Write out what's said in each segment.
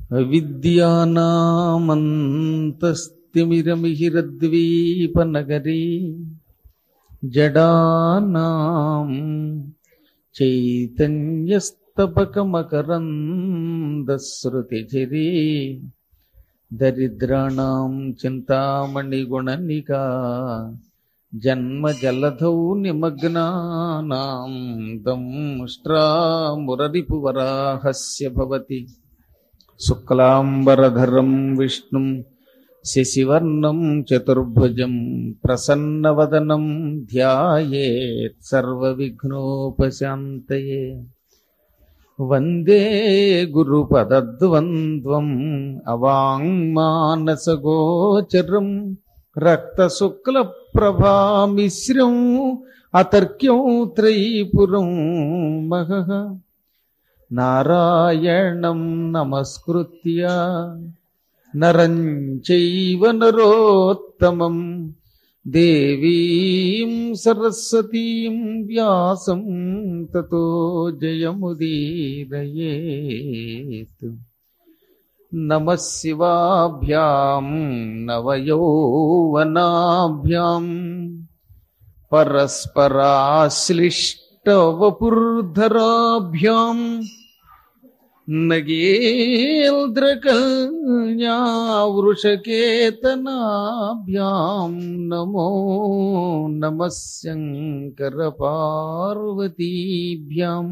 అవిద్యానామంతస్తిమిరమిహిరద్వీపనగరీ జడానాం చైతన్యస్తపకమకరందశ్రుతిచిరీ దరిద్రాణం చింతామణిగుణనికా జన్మజలధౌ నిమగ్నానాం దంష్ట్రామురరిపువరాహస్య భవతి శుక్లాంబరధరం విష్ణుం శశివర్ణం చతుర్భుజం ప్రసన్నవదనం ధ్యాయేత్ సర్వవిఘ్నోపశాంతయే వందే గురుపదద్వంద్వం అవాంగ్మానసగోచరం రక్తశుక్లప్రభామిశ్రం అతర్క్యం త్రైపురం మహః నారాయణం నమస్కృత్య నరం చైవ నరోత్తమం దేవీం సరస్వతీం వ్యాసం తతో జయముదీరయేత్ నమ శివాభ్యాం నవయౌవనాభ్యాం పరస్పరాశ్లిష్టవపుర్ధరాభ్యాం నగేంద్రకల్యావృషకేతనాభ్యాం నమో నమ శంకరపార్వతీభ్యాం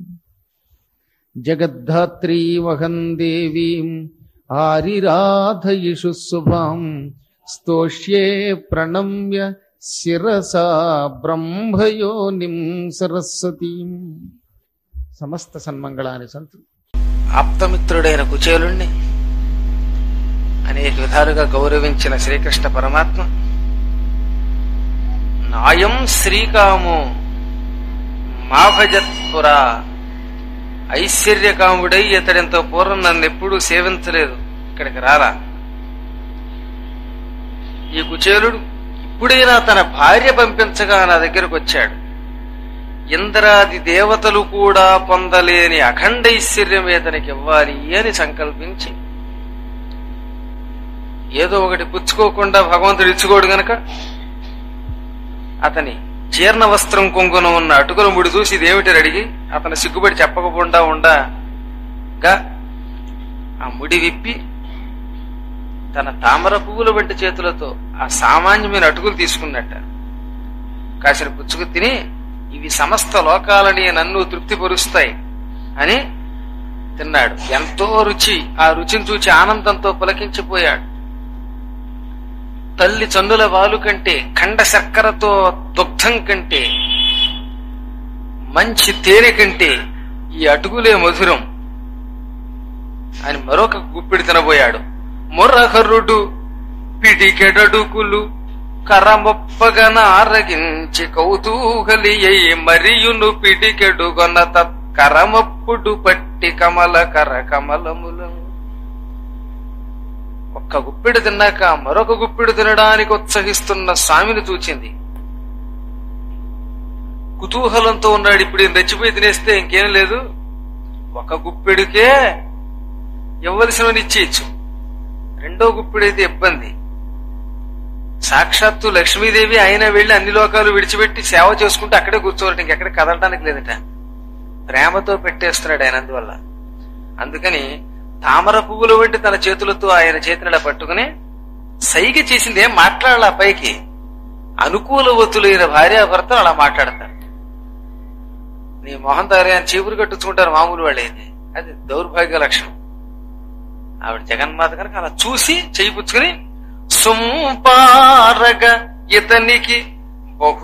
జగద్ధాత్రీమహం దేవీం ఆరిరాధయిషు శుభాం స్తోష్యే ప్రణమ్య శిరసా బ్రహ్మయోనిం సరస్వతీం సమస్త సన్మంగళాని సంతు ఆప్తమిత్రుడైన కుచేలుణ్ణి అనేక విధాలుగా గౌరవించిన శ్రీకృష్ణ పరమాత్మ నాయం శ్రీకాము మాభజత్పురా ఐశ్వర్యకాముడై ఇతడింతో పూర్వం నన్ను ఎప్పుడూ సేవించలేదు ఇక్కడికి రాలా ఈ కుచేలుడు ఇప్పుడైనా తన భార్య పంపించగా నా దగ్గరకు వచ్చాడు ఇంద్రాది దేవతలు కూడా పొందలేని అఖండ ఐశ్వర్యం ఇతనికి ఇవ్వాలి అని సంకల్పించి ఏదో ఒకటి పుచ్చుకోకుండా భగవంతుడు ఇచ్చుకోడు గనక అతని జీర్ణ వస్త్రం కొంగున ఉన్న అటుకుల ముడి చూసి ఇదేమిటి అడిగి అతను సిగ్గుపడి చెప్పకుండా ఉండగా ఆ ముడి విప్పి తన తామర పువ్వుల వంటి చేతులతో ఆ సామాన్యమైన అటుకులు తీసుకున్నట్ట కాసిన పుచ్చుకు తిని ఇవి సమస్త లోకాలని నన్ను తృప్తిపరుస్తాయి అని తిన్నాడు ఎంతో రుచి ఆ రుచిని చూచి ఆనందంతో పులకించిపోయాడు తల్లి చన్నుల వాలు కంటే ఖండ శర్కరతో దుగ్ధం కంటే మంచి తేనె కంటే ఈ అటుకులే మధురం అని మరొక గుప్పిడి తినబోయాడు మురహరుడు పిడికెడడుకులు కరమొప్పగన ఆరగించి కౌతూహలి అయి మరియును పిడికెడుగొన కరమప్పుడు పట్టి కమల కర కమలములను ఒక్క గుప్పిడి తిన్నాక మరొక గుప్పిడి తినడానికి ఉత్సహిస్తున్న స్వామిని చూచింది కుతూహలంతో ఉన్నాడు ఇప్పుడు ఈయన రెచ్చిపోయి తినేస్తే ఇంకేం లేదు ఒక గుప్పిడికే ఇవ్వలసినవని ఇచ్చేయచ్చు రెండో గుప్పిడైతే ఇబ్బంది సాక్షాత్తు లక్ష్మీదేవి ఆయన వెళ్లి అన్ని లోకాలు విడిచిపెట్టి సేవ చేసుకుంటూ అక్కడే కూర్చోవడం ఇంకెక్కడ కదలడానికి లేదట ప్రేమతో పెట్టేస్తున్నాడు ఆయన అందువల్ల అందుకని తామర పువ్వుల వంటి తన చేతులతో ఆయన చేతినిలా పట్టుకుని సైగ చేసింది ఏం మాట్లాడాల పైకి అనుకూలవతులైన భార్యాభర్తలు అలా మాట్లాడతారు నీ మొహం తయారు చీపురు కట్టించుకుంటారు మామూలు వాళ్ళైతే అది దౌర్భాగ్య లక్షణం ఆవిడ జగన్మాత కనుక అలా చూసి చేయి పుచ్చుకుని సుంపారగ ఇతనికి బహు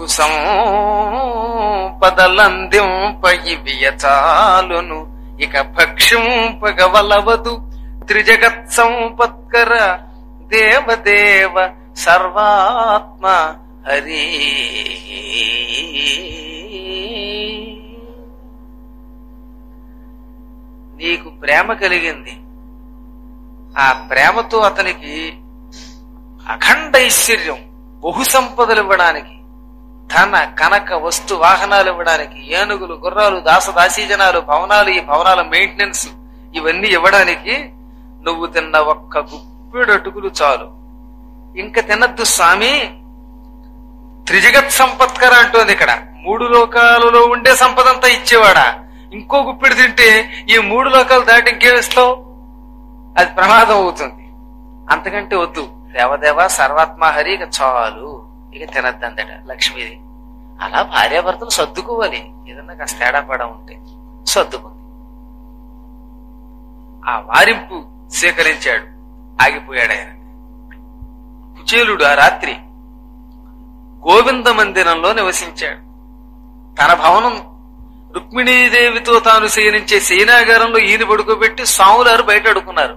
సంపదలందింప ఇవి చాలును ఇక భక్ష్యంపగవలవదు త్రిజగత్ సంపత్కర దేవదేవ సర్వాత్మ హరి నీకు ప్రేమ కలిగింది ఆ ప్రేమతో అతనికి అఖండ ఐశ్వర్యం బహు సంపదలు ఇవ్వడానికి ధన కనక వస్తు వాహనాలు ఇవ్వడానికి ఏనుగులు గుర్రాలు దాస దాసీజనాలు భవనాలు ఈ భవనాల మెయింటెనెన్స్ ఇవన్నీ ఇవ్వడానికి నువ్వు తిన్న ఒక్క గుప్పెడు అటుకులు చాలు ఇంక తినద్దు స్వామి త్రిజగత్ సంపత్కర అంటోంది ఇక్కడ మూడు లోకాలలో ఉండే సంపదంతా ఇచ్చేవాడా ఇంకో గుప్పిడి తింటే ఈ మూడు లోకాలు దాటి ఇంకేం ఇస్తావు అది ప్రమాదం అవుతుంది అంతకంటే వద్దు దేవదేవ సర్వాత్మహరి ఇక చాలు ఇక తినద్దందట లక్ష్మీది అలా భార్యాభర్తలు సర్దుకోవాలి ఏదన్నా కాస్త తేడా పడా ఉంటే సర్దుకుంది ఆ వారింపు స్వీకరించాడు ఆగిపోయాడు ఆయన కుచేలుడు ఆ రాత్రి గోవింద మందిరంలో నివసించాడు తన భవనం రుక్మిణీదేవితో తాను శయనించే శయనాగారంలో ఈయన పడుకోబెట్టి స్వాములారు బయట అడుకున్నారు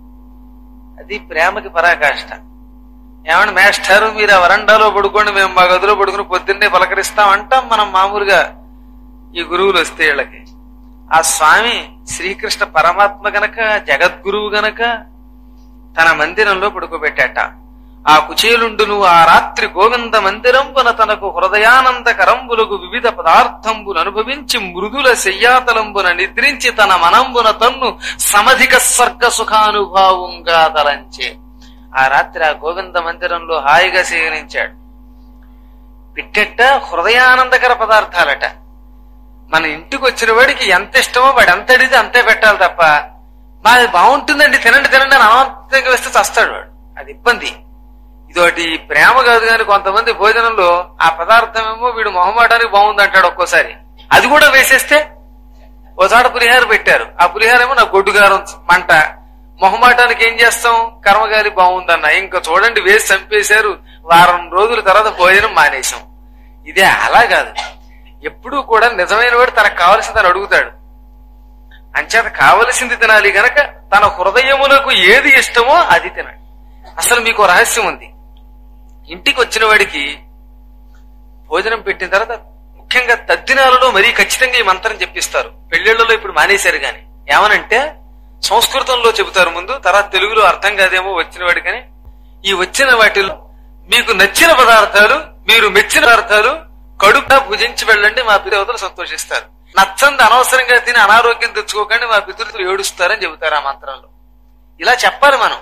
అది ప్రేమకి పరాకాష్ట ఏమంటే మేస్టారు మీరు ఆ వరండాలో పడుకోండి మేము మా గదిలో పడుకుని పొద్దున్నే పలకరిస్తాం అంటాం మనం మామూలుగా ఈ గురువులు వస్తే వీళ్ళకి ఆ స్వామి శ్రీకృష్ణ పరమాత్మ గనక జగద్గురువు గనక తన మందిరంలో పడుకోబెట్టాట ఆ కుచేలుండును ఆ రాత్రి గోవింద మందిరంబున తనకు హృదయానంద కరంబులకు వివిధ పదార్థంబులు అనుభవించి మృదుల శయ్యాతలంబున నిద్రించి తన మనంబున తన్ను సమధిక స్వర్గ సుఖానుభావంగా తలంచే ఆ రాత్రి ఆ గోవింద మందిరంలో హాయిగా సేవించాడు పిట్టెట్ట హృదయానందకర పదార్థాలట మన ఇంటికి వచ్చిన వాడికి ఎంత ఇష్టమో వాడు ఎంత అడిగితే అంతే పెట్టాలి తప్ప మాది బాగుంటుందండి తినండి తినండి అని అనంతంగా వేస్తే చస్తాడు వాడు అది ఇబ్బంది ఇదోటి ప్రేమ కాదు కానీ కొంతమంది భోజనంలో ఆ పదార్థం ఏమో వీడు మొహమాటానికి బాగుంది అంటాడు ఒక్కోసారి అది కూడా వేసేస్తే ఓసారి పులిహార పెట్టారు ఆ పులిహార ఏమో నా గొడ్డుగారం మంట మొహమాటానికి ఏం చేస్తాం కర్మగాలి బాగుందన్న ఇంకా చూడండి వేసి చంపేశారు వారం రోజుల తర్వాత భోజనం మానేశాం ఇదే అలా కాదు ఎప్పుడూ కూడా నిజమైన వాడు తనకు కావలసింది అని అడుగుతాడు అంచేత కావలసింది తినాలి గనక తన హృదయములకు ఏది ఇష్టమో అది తినాలి అసలు మీకు ఓ రహస్యం ఉంది ఇంటికి వచ్చిన వాడికి భోజనం పెట్టిన తర్వాత ముఖ్యంగా తద్దినాలలో మరీ ఖచ్చితంగా ఈ మంత్రం చెప్పిస్తారు పెళ్లిళ్లలో ఇప్పుడు మానేశారు గాని ఏమనంటే సంస్కృతంలో చెబుతారు ముందు తర్వాత తెలుగులో అర్థం కాదేమో వచ్చిన వాడికని ఈ వచ్చిన వాటిలో మీకు నచ్చిన పదార్థాలు మీరు మెచ్చిన పదార్థాలు కడుపున భుజించి వెళ్ళండి మా పితృదేవతలు సంతోషిస్తారు నచ్చంది అనవసరంగా తిని అనారోగ్యం తెచ్చుకోకండి మా పితృతులు ఏడుస్తారని చెబుతారు ఆ మంత్రంలో ఇలా చెప్పాలి మనం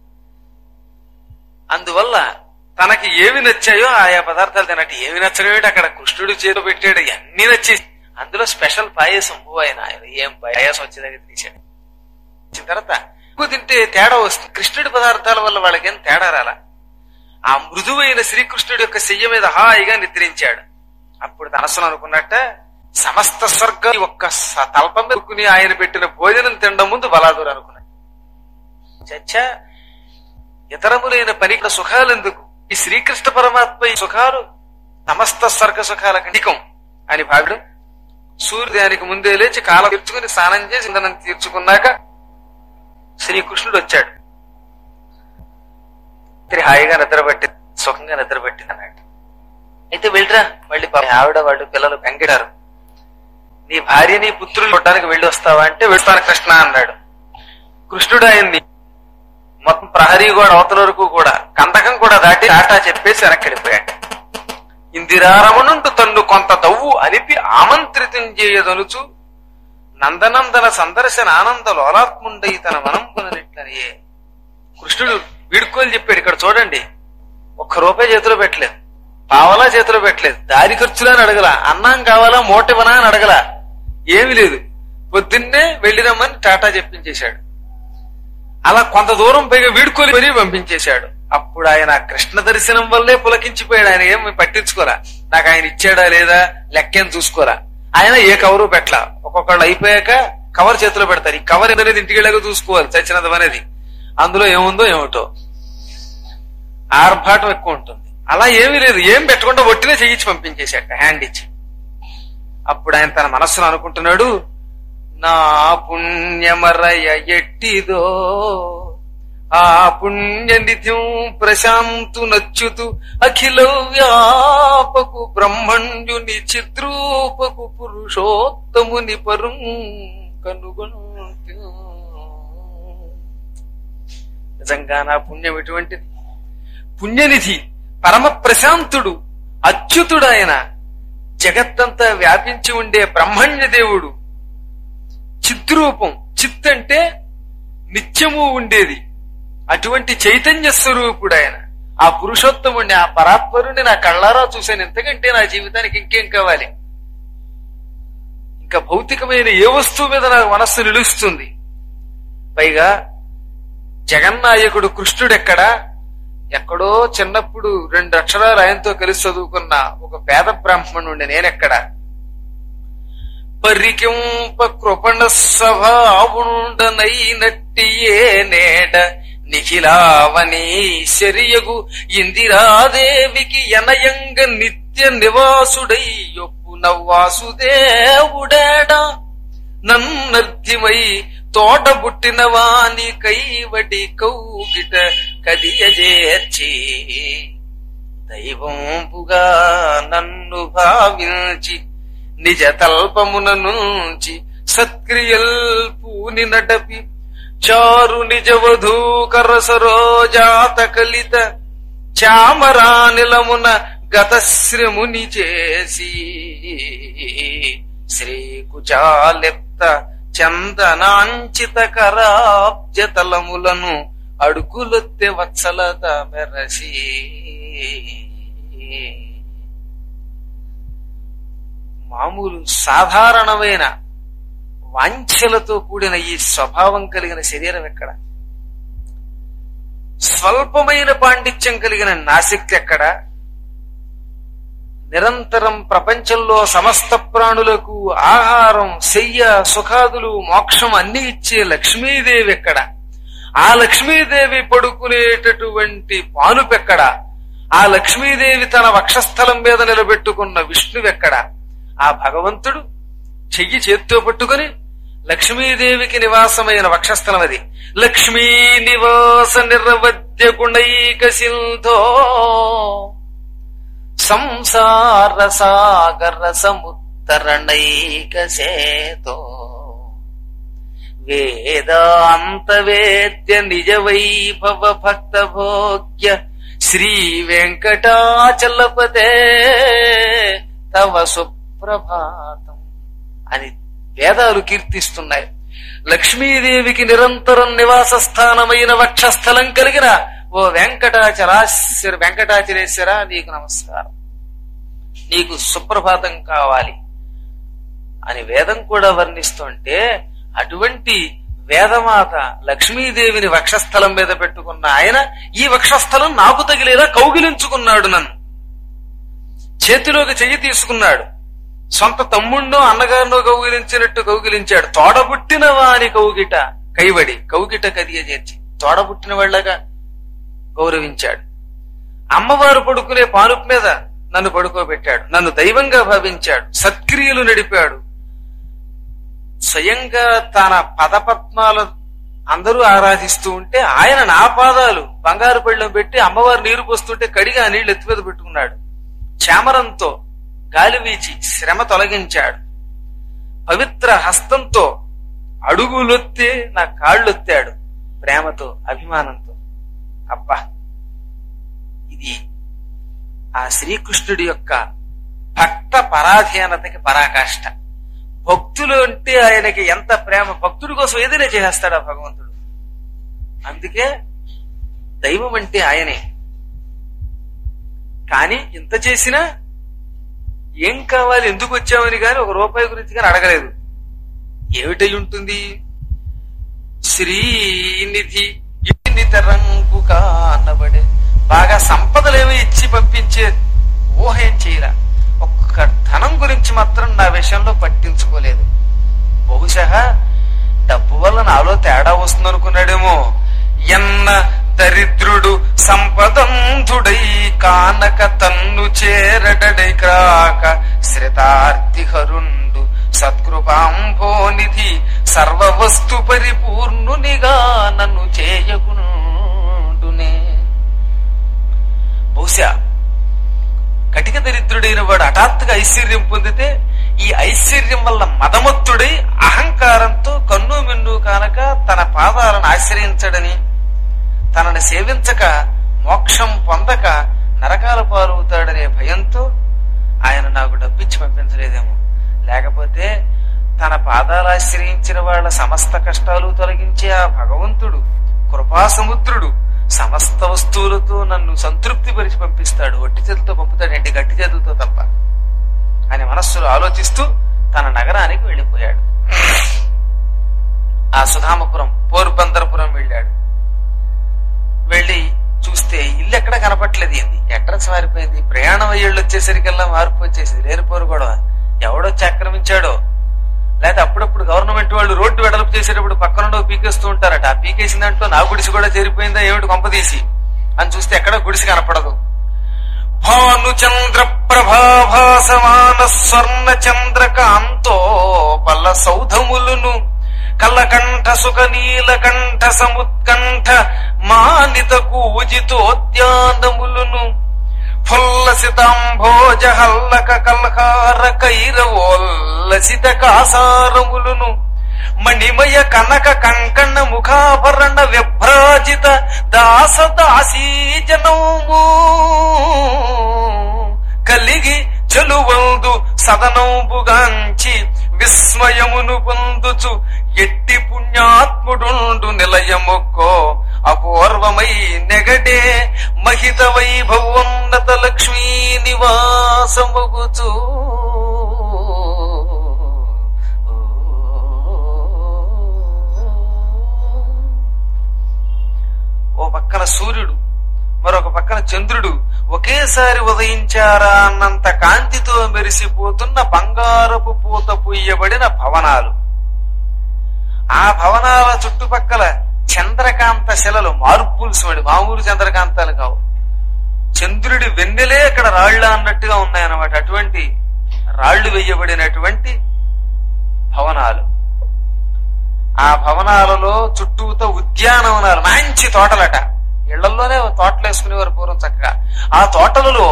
అందువల్ల తనకి ఏవి నచ్చాయో ఆయా పదార్థాలు తినట్టు ఏమి నచ్చడం అక్కడ కృష్ణుడు చేతిలో పెట్టాడు అన్ని నచ్చి అందులో స్పెషల్ పాయసం ఓ ఆయన ఆయన ఏం పాయసం వచ్చేదాకా తీసాడు వచ్చిన తర్వాత ఎక్కువ తింటే తేడా వస్తుంది కృష్ణుడి పదార్థాల వల్ల వాళ్ళకేం తేడా రాలా ఆ మృదువైన శ్రీకృష్ణుడి యొక్క శయ్య మీద హాయిగా నిద్రించాడు అప్పుడు తనసును అనుకున్నట్ట సమస్త స్వర్గం ఒక్క స- తల్పం మీద కూర్చుని ఆయన పెట్టిన భోజనం తినడం ముందు బలాదురు అనుకున్నాడు చచ్చా ఇతరములైన పనికి సుఖాలెందుకు ఈ శ్రీకృష్ణ పరమాత్మ ఈ సుఖాలు సమస్త స్వర్గ సుఖాల కణికం అని భావిడు సూర్యోదయానికి ముందే లేచి కాలం తీర్చుకుని స్నానం చేసి ఇంధనం తీర్చుకున్నాక శ్రీకృష్ణుడు వచ్చాడు ఇద్దరి హాయిగా నిద్రపట్టి సుఖంగా నిద్రపట్టింది అన్నాడు అయితే వెళ్ళరా మళ్ళీ పాపం ఆవిడ వాళ్ళు పిల్లలు వెంకటారు నీ భార్యని పుత్రులు చూడడానికి వెళ్ళి వస్తావా అంటే వెళ్తాను కృష్ణ అన్నాడు కృష్ణుడు ఆయన్ని మొత్తం ప్రహరీ కూడా అవతల వరకు కూడా కందకం కూడా దాటి టాటా చెప్పేసి వెనక్కి వెళ్ళిపోయాడు ఇందిరారమణుండు తన్ను కొంత దవ్వు అనిపి ఆమంత్రితం చేయదనుచు నందనందన సందర్శన ఆనంద లోలాత్ముండై తన మనంపుననిట్లనియే కృష్ణుడు వీడుకోలు చెప్పాడు ఇక్కడ చూడండి ఒక్క రూపాయి చేతిలో పెట్టలేదు పావలా చేతిలో పెట్టలేదు దారి ఖర్చులా అని అడగల అన్నం కావాలా మూటివనా అని అడగల ఏమీ లేదు పొద్దున్నే వెళ్ళిరమ్మని టాటా చెప్పించేశాడు అలా కొంత దూరం పైగా వీడుకొని మరీ పంపించేశాడు అప్పుడు ఆయన కృష్ణ దర్శనం వల్లే పులకించిపోయాడు ఆయన ఏం పట్టించుకోరా నాకు ఆయన ఇచ్చాడా లేదా లెక్కేం చూసుకోరా ఆయన ఏ కవరు పెట్టలా ఒక్కొక్కళ్ళు అయిపోయాక కవర్ చేతిలో పెడతారు ఈ కవర్ అనేది ఇంటికి వెళ్ళాక చూసుకోవాలి చచ్చినది అనేది అందులో ఏముందో ఏమిటో ఆర్భాటం ఎక్కువ ఉంటుంది అలా ఏమీ లేదు ఏం పెట్టకుండా ఒట్టినే చేయించి పంపించేశాక హ్యాండ్ ఇచ్చి అప్పుడు ఆయన తన మనస్సును అనుకుంటున్నాడు నా పుణ్యమరయ ఎట్టిదో ఆ పుణ్యనిధ్యం ప్రశాంతు నచ్చుతూ అఖిల వ్యాపకు బ్రహ్మణ్యుని చిద్రూపకు పురుషోత్తముని పరుం కనుగొంటు నిజంగా నా పుణ్యం ఎటువంటిది పుణ్యనిధి పరమ ప్రశాంతుడు అచ్యుతుడు ఆయన జగత్తంతా వ్యాపించి ఉండే బ్రహ్మణ్య దేవుడు చిద్రూపం చిత్ అంటే నిత్యము ఉండేది అటువంటి చైతన్య స్వరూపుడు ఆయన ఆ పురుషోత్తముడిని ఆ పరాత్పరుని నా కళ్ళారా చూశాను ఎంతకంటే నా జీవితానికి ఇంకేం కావాలి ఇంకా భౌతికమైన ఏ వస్తువు మీద నా మనస్సు నిలుస్తుంది పైగా జగన్నాయకుడు కృష్ణుడు ఎక్కడా ఎక్కడో చిన్నప్పుడు రెండు అక్షరాలు ఆయనతో కలిసి చదువుకున్న ఒక పేద బ్రాహ్మణుండి నేనెక్కడా పరికింప కృపణ సభావుండనైనట్టి ఏ నేడ నిఖిలావని శరియగు ఇందిరాదేవికి ఎనయంగ నిత్య నివాసుడై యొప్పున వాసుదేవుడేడా నన్నర్థిమై తోటబుట్టిన వాని కైవడి కౌగిట కదియజేర్చి దైవంపుగా నన్ను భావించి నిజ తల్పమున నుంచి సత్క్రియల్ పూని నడపి చారు నిజ వధూకర సరోజాత కలిత చామరానిలమున గతశ్రముని చేసి శ్రీకుచాలిప్త చందనాంచిత కరాబ్జతలములను అడుగులొత్తె వత్సలత మెరసి మామూలు సాధారణమైన వాంఛలతో కూడిన ఈ స్వభావం కలిగిన శరీరం ఎక్కడ స్వల్పమైన పాండిత్యం కలిగిన నాసిక్ ఎక్కడ నిరంతరం ప్రపంచంలో సమస్త ప్రాణులకు ఆహారం శయ్య సుఖాదులు మోక్షం అన్ని ఇచ్చే లక్ష్మీదేవి ఎక్కడ ఆ లక్ష్మీదేవి పడుకునేటటువంటి పానుపెక్కడ ఆ లక్ష్మీదేవి తన వక్షస్థలం మీద నిలబెట్టుకున్న విష్ణువెక్కడ ఆ భగవంతుడు చెయ్యి చేత్తో పట్టుకుని లక్ష్మీదేవికి నివాసమైన వక్షస్థలం అది లక్ష్మీ నివాస నిర్వద్య గుణైక సింధో సంసార సాగర సముత్తరణైక సేతో వేదాంత వేద్య నిజ వైభవ భక్త భోగ్య శ్రీ వెంకటాచలపతే తవ సుప్రభాతం అని వేదాలు కీర్తిస్తున్నాయి లక్ష్మీదేవికి నిరంతరం నివాస స్థానమైన వక్షస్థలం కలిగిన ఓ వెంకటాచలాశ్వర వెంకటాచలేశ్వర నీకు నమస్కారం నీకు సుప్రభాతం కావాలి అని వేదం కూడా వర్ణిస్తుంటే అటువంటి వేదమాత లక్ష్మీదేవిని వక్షస్థలం మీద పెట్టుకున్న ఆయన ఈ వక్షస్థలం నాకు తగిలేలా కౌగిలించుకున్నాడు నన్ను చేతిలోకి చెయ్యి తీసుకున్నాడు సొంత తమ్ముణ్ణో అన్నగారినో కౌగిలించినట్టు కౌగిలించాడు తోడబుట్టిన వాని కౌగిట కైవడి కౌగిట కదియ చేర్చి తోడబుట్టిన వాళ్ళగా గౌరవించాడు అమ్మవారు పడుకునే పానుపు మీద నన్ను పడుకోబెట్టాడు నన్ను దైవంగా భావించాడు సత్క్రియలు నడిపాడు స్వయంగా తన పదపద్మాల అందరూ ఆరాధిస్తూ ఉంటే ఆయన నా పాదాలు బంగారు పళ్ళెం పెట్టి అమ్మవారు నీరు పోస్తుంటే కడిగి ఆ నీళ్లు ఎత్తి మీద పెట్టుకున్నాడు చామరంతో గాలి వీచి శ్రమ తొలగించాడు పవిత్ర హస్తంతో అడుగులొత్తే నా కాళ్ళొత్తాడు ప్రేమతో అభిమానంతో అబ్బా ఇది ఆ శ్రీకృష్ణుడి యొక్క భక్త పరాధీనతకి పరాకాష్ట భక్తులు అంటే ఆయనకి ఎంత ప్రేమ భక్తుడి కోసం ఏదైనా చేసేస్తాడు ఆ భగవంతుడు అందుకే దైవం అంటే ఆయనే కానీ ఇంత చేసినా ఏం కావాలి ఎందుకు వచ్చామని గాని ఒక రూపాయి గురించి కానీ అడగలేదు ఏమిటై ఉంటుంది శ్రీనిధి ఇన్నిత రంగు కానబడే బాగా సంపదలేమీ ఇచ్చి పంపించే ఊహ ఏం చేయరా ఒక్క ధనం గురించి మాత్రం నా విషయంలో పట్టించుకోలేదు బహుశా డబ్బు వల్ల నాలో తేడా వస్తుంది అనుకున్నాడేమో ఎన్న దరిద్రుడు సంపదంధుడై కానక తన్ను చేరడడై క్రాక శ్రితార్థిహరుండు సత్కృపాంభోనిధి సర్వవస్తు పరిపూర్ణునిగా నన్ను చేయకుండునే బహుశా కటిక దరిద్రుడైన వాడు హఠాత్తుగా ఐశ్వర్యం పొందితే ఈ ఐశ్వర్యం వల్ల మదమత్తుడై అహంకారంతో కన్ను మిన్ను కానక తన పాదాలను ఆశ్రయించడని తనని సేవించక మోక్షం పొందక నరకాల పాలవుతాడనే భయంతో ఆయన నాకు డబ్బిచ్చి పంపించలేదేమో లేకపోతే తన పాదాలు ఆశ్రయించిన వాళ్ళ సమస్త కష్టాలు తొలగించే ఆ భగవంతుడు కృపాసముద్రుడు సమస్త వస్తువులతో నన్ను సంతృప్తి పరిచి పంపిస్తాడు ఒట్టి చేతులతో పంపుతాడండి గట్టి చేతులతో తప్ప అని మనస్సులో ఆలోచిస్తూ తన నగరానికి వెళ్ళిపోయాడు ఆ సుధామపురం పోర్బందరపురం వెళ్ళాడు వెళ్ళి చూస్తే ఇల్లు ఎక్కడ కనపట్లేదు ఏంది అడ్రస్ మారిపోయింది ప్రయాణం అయ్యేళ్ళు వచ్చేసరికల్లా మార్పు వచ్చేసింది లేనిపోరు గొడవ ఎవడొచ్చి ఆక్రమించాడో లేదా అప్పుడప్పుడు గవర్నమెంట్ వాళ్ళు రోడ్డు వెడల్పు చేసేటప్పుడు పక్కన పీకేస్తూ ఉంటారట ఆ పీకేసిన దాంట్లో నా గుడిసి కూడా చేరిపోయిందా ఏమిటి కొంపదీసి అని చూస్తే ఎక్కడ గుడిసి కనపడదు భాను చంద్ర ప్రభాభాసమాన స్వర్ణ చంద్రకాంతో పల్ల సౌధములును కల్లకంఠ సుఖ నీలకంఠ సముత్కంఠ మానిత కూజితోద్యానములును ఫుల్లసితాంభోజ హల్లక కల్హార కైరవోల్లసిత కాసారములును మణిమయ కనక కంకణ ముఖాభరణ విభ్రాజిత దాస దాసీ జనము కలిగి చెలువందు సదనంబుగాంచి విస్మయమును పొందుచు ఎట్టి పుణ్యాత్ముడుండు నిలయముక్కో అపూర్వమై నెగడే మహిత వైభవోన్నత లక్ష్మీ నివాసముగుచు ఓ పక్కన సూర్యుడు మరొక పక్కన చంద్రుడు ఒకేసారి ఉదయించారా అన్నంత కాంతితో మెరిసిపోతున్న బంగారపు పూత పుయ్యబడిన భవనాలు ఆ భవనాల చుట్టుపక్కల చంద్రకాంత శిలలు మార్పుల్స్ వాడి మామూలు చంద్రకాంతాలు కావు చంద్రుడి వెన్నెలే అక్కడ రాళ్ళ అన్నట్టుగా ఉన్నాయన్నమాట అటువంటి రాళ్లు వేయబడినటువంటి భవనాలు ఆ భవనాలలో చుట్టూతో ఉద్యానవనాలు మంచి తోటలట ఇళ్లలోనే తోటలు వేసుకునేవారు పూర్వం చక్కగా ఆ తోటలలో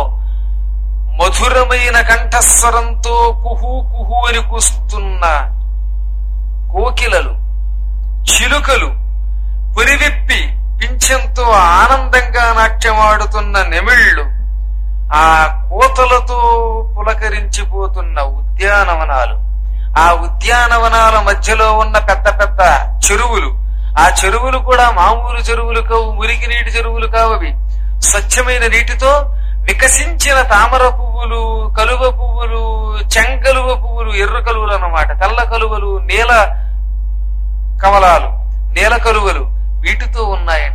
మధురమైన కంఠస్వరంతో కుహు కుహు అని కూస్తున్న కోకిలలు చిలుకలు పురివిప్పి పింఛంతో ఆనందంగా నాట్యమాడుతున్న నెమిళ్ళు ఆ కోతలతో పులకరించిపోతున్న ఉద్యానవనాలు ఆ ఉద్యానవనాల మధ్యలో ఉన్న పెద్ద పెద్ద చెరువులు ఆ చెరువులు కూడా మామూలు చెరువులు కావు మురికి నీటి చెరువులు కావు అవి స్వచ్ఛమైన నీటితో వికసించిన తామర పువ్వులు కలువ పువ్వులు చెంగలువ పువ్వులు ఎర్ర కలువలు అన్నమాట తెల్ల కలువలు నీల కమలాలు నీల కలువలు వీటితో ఉన్నాయట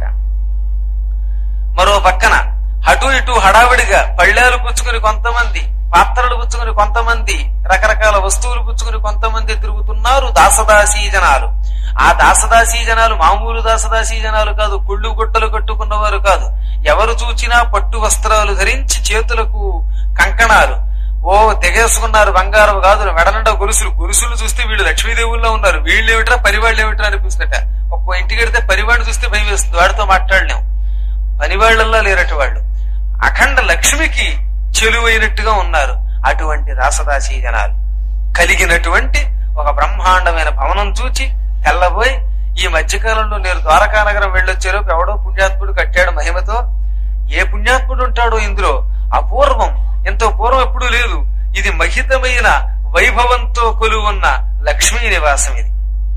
మరో పక్కన అటు ఇటు హడావిడిగా పళ్ళాలు పుచ్చుకుని కొంతమంది పాత్రలు పుచ్చుకుని కొంతమంది రకరకాల వస్తువులు పుచ్చుకుని కొంతమంది తిరుగుతున్నారు దాసదాసీ జనాలు ఆ దాసదాసీ జనాలు మామూలు దాసదాసీ జనాలు కాదు కుళ్ళు గుట్టలు కట్టుకున్నవారు కాదు ఎవరు చూచినా పట్టు వస్త్రాలు ధరించి చేతులకు కంకణాలు ఓ దిగేసుకున్నారు బంగారం కాదు మెడలండా గొలుసులు గొలుసులు చూస్తే వీళ్ళు లక్ష్మీదేవుల్లో ఉన్నారు వీళ్ళు ఏమిట్రా పరివాళ్ళు ఏమిట్రా అనిపిస్తుందట ఒక్కో ఇంటికి వెడితే పరివాడిని చూస్తే భయం వేస్తుంది వాడితో మాట్లాడలేం పనివాళ్లల్లో లేరట వాళ్ళు అఖండ లక్ష్మికి చెలువైనట్టుగా ఉన్నారు అటువంటి రాసదాసీ జనాలు కలిగినటువంటి ఒక బ్రహ్మాండమైన భవనం చూచి తెల్లబోయి ఈ మధ్యకాలంలో నేను ద్వారకా నగరం వెళ్ళొచ్చారో ఎవడో పుణ్యాత్ముడు కట్టాడు మహిమతో ఏ పుణ్యాత్ముడు ఉంటాడో ఇందులో అపూర్వం ఎంతో పూర్వం ఎప్పుడూ లేదు ఇది మహితమైన వైభవంతో కొలువున్న లక్ష్మీ నివాసం ఇది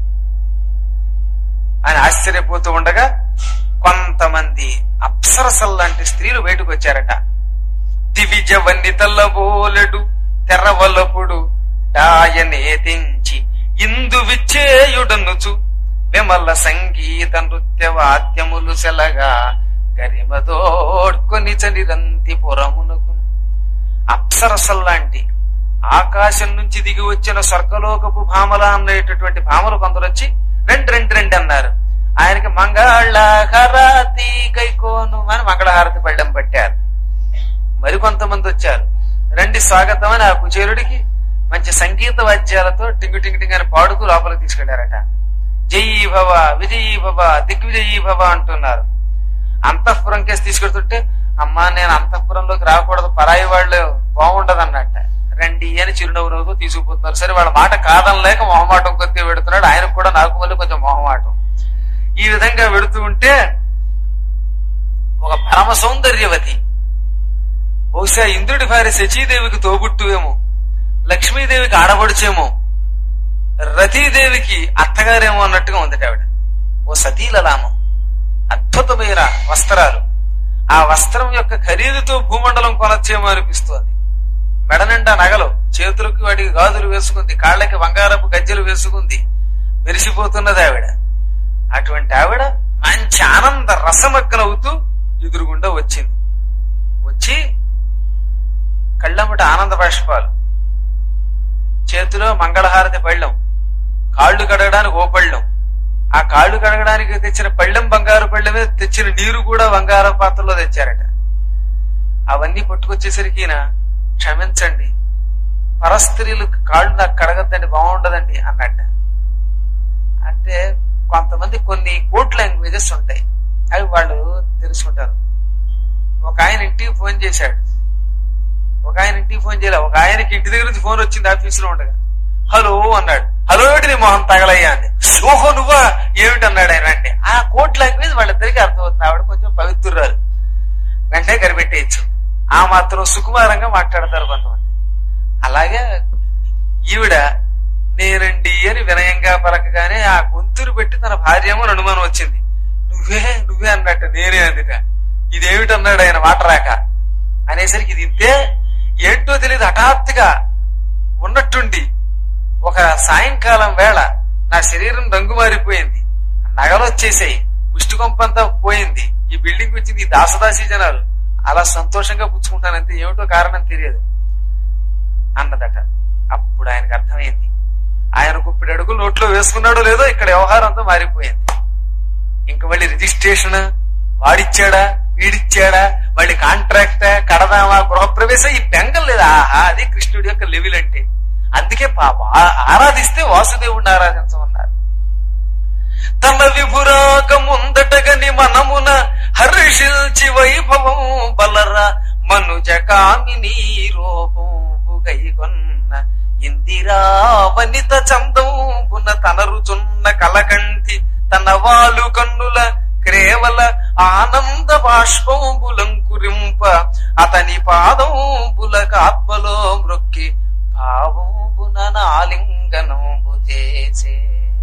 అని ఆశ్చర్యపోతూ ఉండగా కొంతమంది అప్సరసల్లాంటి స్త్రీలు బయటకు వచ్చారట దివిజ వన్నితల్లబోలెడు తెరవలపుడు డాయనే తెంచి ఇందు విచ్చేయుడనుచు విమల సంగీత నృత్య వాద్యములు సెలగా గరిమదోడ్కొని చనిరంతి పురమునకు అప్సరసల్లాంటి ఆకాశం నుంచి దిగి వచ్చిన స్వర్గలోకపు భామల అనేటటువంటి భామలు కొందరు వచ్చి రెండు రెండు రెండు అన్నారు ఆయనకి మంగళ హరాతి కైకోను అని మంగళహారతి పళ్ళెం పట్టారు మరికొంతమంది వచ్చారు రండి స్వాగతం అని ఆ కుచేరుడికి మంచి సంగీత వాద్యాలతో టింగు టింగు టింగు అని పాడుతూ లోపలికి తీసుకెళ్లారట జయీ భవ విజయీ భవ దిగ్విజయీ భవ అంటున్నారు అంతఃపురం కేసు తీసుకెడుతుంటే అమ్మా నేను అంతఃపురంలోకి రాకూడదు పరాయి వాళ్ళు బాగుండదు అన్నట్ట రండి అని చిరునవ్వు నవ్వుతూ తీసుకుపోతున్నారు సరే వాళ్ళ మాట కాదనలేక మొహమాటం కొద్దిగా పెడుతున్నాడు ఆయనకు కూడా నాకు మళ్ళీ కొంచెం మొహమాటం ఈ విధంగా వెడుతూ ఉంటే ఒక పరమ సౌందర్యవతి బహుశా ఇంద్రుడి భార్య శచీదేవికి తోబుట్టువేమో లక్ష్మీదేవికి ఆడబడుచేమో రతీదేవికి అత్తగారేమో అన్నట్టుగా ఉంది ఆవిడ ఓ సతీలలామం అద్భుతమైన వస్త్రాలు ఆ వస్త్రం యొక్క ఖరీదుతో భూమండలం కొనొచ్చేమో అనిపిస్తోంది మెడ నిండా నగలు చేతులకు వాటికి గాజులు వేసుకుంది కాళ్ళకి బంగారపు గజ్జెలు వేసుకుంది మెరిసిపోతున్నది ఆవిడ అటువంటి ఆవిడ మంచి ఆనంద రసమగ్గనవుతూ ఎదురుగుండా వచ్చింది వచ్చి కళ్ళమ్మట ఆనంద బాష్పాలు చేతిలో మంగళహారతి పళ్ళెం కాళ్ళు కడగడానికి ఓ పళ్ళెం ఆ కాళ్ళు కడగడానికి తెచ్చిన పళ్ళెం బంగారు పళ్ళెమే తెచ్చిన నీరు కూడా బంగారం పాత్రలో తెచ్చారట అవన్నీ పట్టుకొచ్చేసరికి ఈయన, క్షమించండి పరస్త్రీలు కాళ్ళు నాకు కడగద్దండి బాగుండదండి అన్నట్ట అంటే కొంతమంది కొన్ని కోడ్ లాంగ్వేజెస్ ఉంటాయి అవి వాళ్ళు తెలుసుకుంటారు ఒక ఆయన ఇంటికి ఫోన్ చేశాడు ఒక ఆయన ఇంటికి ఫోన్ చేయలే ఒక ఆయనకి ఇంటి దగ్గర నుంచి ఫోన్ వచ్చింది ఆఫీసులో ఉండగా హలో అన్నాడు హలో ఏంటి నీ మొహం తగలయ్యా అంది ఓహో నువ్వా ఏమిటి అన్నాడు ఆయన అంటే ఆ కోడ్ లాంగ్వేజ్ వాళ్ళిద్దరికి అర్థమవుతుంది ఆవిడ కొంచెం పవిత్రురాలు వెంటనే కనిపెట్టేయచ్చు ఆ మాత్రం సుకుమారంగా మాట్లాడతారు కొంతమంది అలాగే ఈవిడ నేనండి అని వినయంగా పలకగానే ఆ గొంతును పెట్టి తన భార్యమో అని అనుమానం వచ్చింది నువ్వే నువ్వే అన్నట్టు నేనే అందుక ఇదేమిటి అన్నాడు ఆయన మాట రాక అనేసరికి ఇది ఇంతే ఏంటో తెలియదు హఠాత్తుగా ఉన్నట్టుండి ఒక సాయంకాలం వేళ నా శరీరం రంగు మారిపోయింది నగలు వచ్చేసాయి ముష్టి కొంపంతా పోయింది ఈ బిల్డింగ్ వచ్చింది ఈ దాసదాసి జనాలు అలా సంతోషంగా పుచ్చుకుంటానంతే ఏమిటో కారణం తెలియదు అన్నదట అప్పుడు ఆయనకు అర్థమైంది ఆయన గుప్పిడి అడుగులు నోట్లో వేసుకున్నాడో లేదో ఇక్కడ వ్యవహారం అంతా మారిపోయింది ఇంక మళ్ళీ రిజిస్ట్రేషన్ వాడిచ్చాడా వీడిచ్చాడా మళ్ళీ కాంట్రాక్ట్ కడదామా గృహప్రవేశం ఈ బెంగం లేదా ఆహా అది కృష్ణుడి యొక్క లెవెల్ అంటే అందుకే పాప ఆ- ఆరాధిస్తే వాసుదేవుడిని ఆరాధించమన్నారు తన విభురాక ముందటగని మనమున హర్షిల్చి వైభవం బలర మనుజ కామిని రూపంబు గైకొన్న ఇందిరా వనిత చందంబున తనరుచున్న కలకంటి తన వాలు కన్నుల క్రేవల ఆనంద బాష్పంబులంకురింప అతని పాదంబులకు ఆత్మలో మృక్కి భావంబున నాలింగనంబు చేసే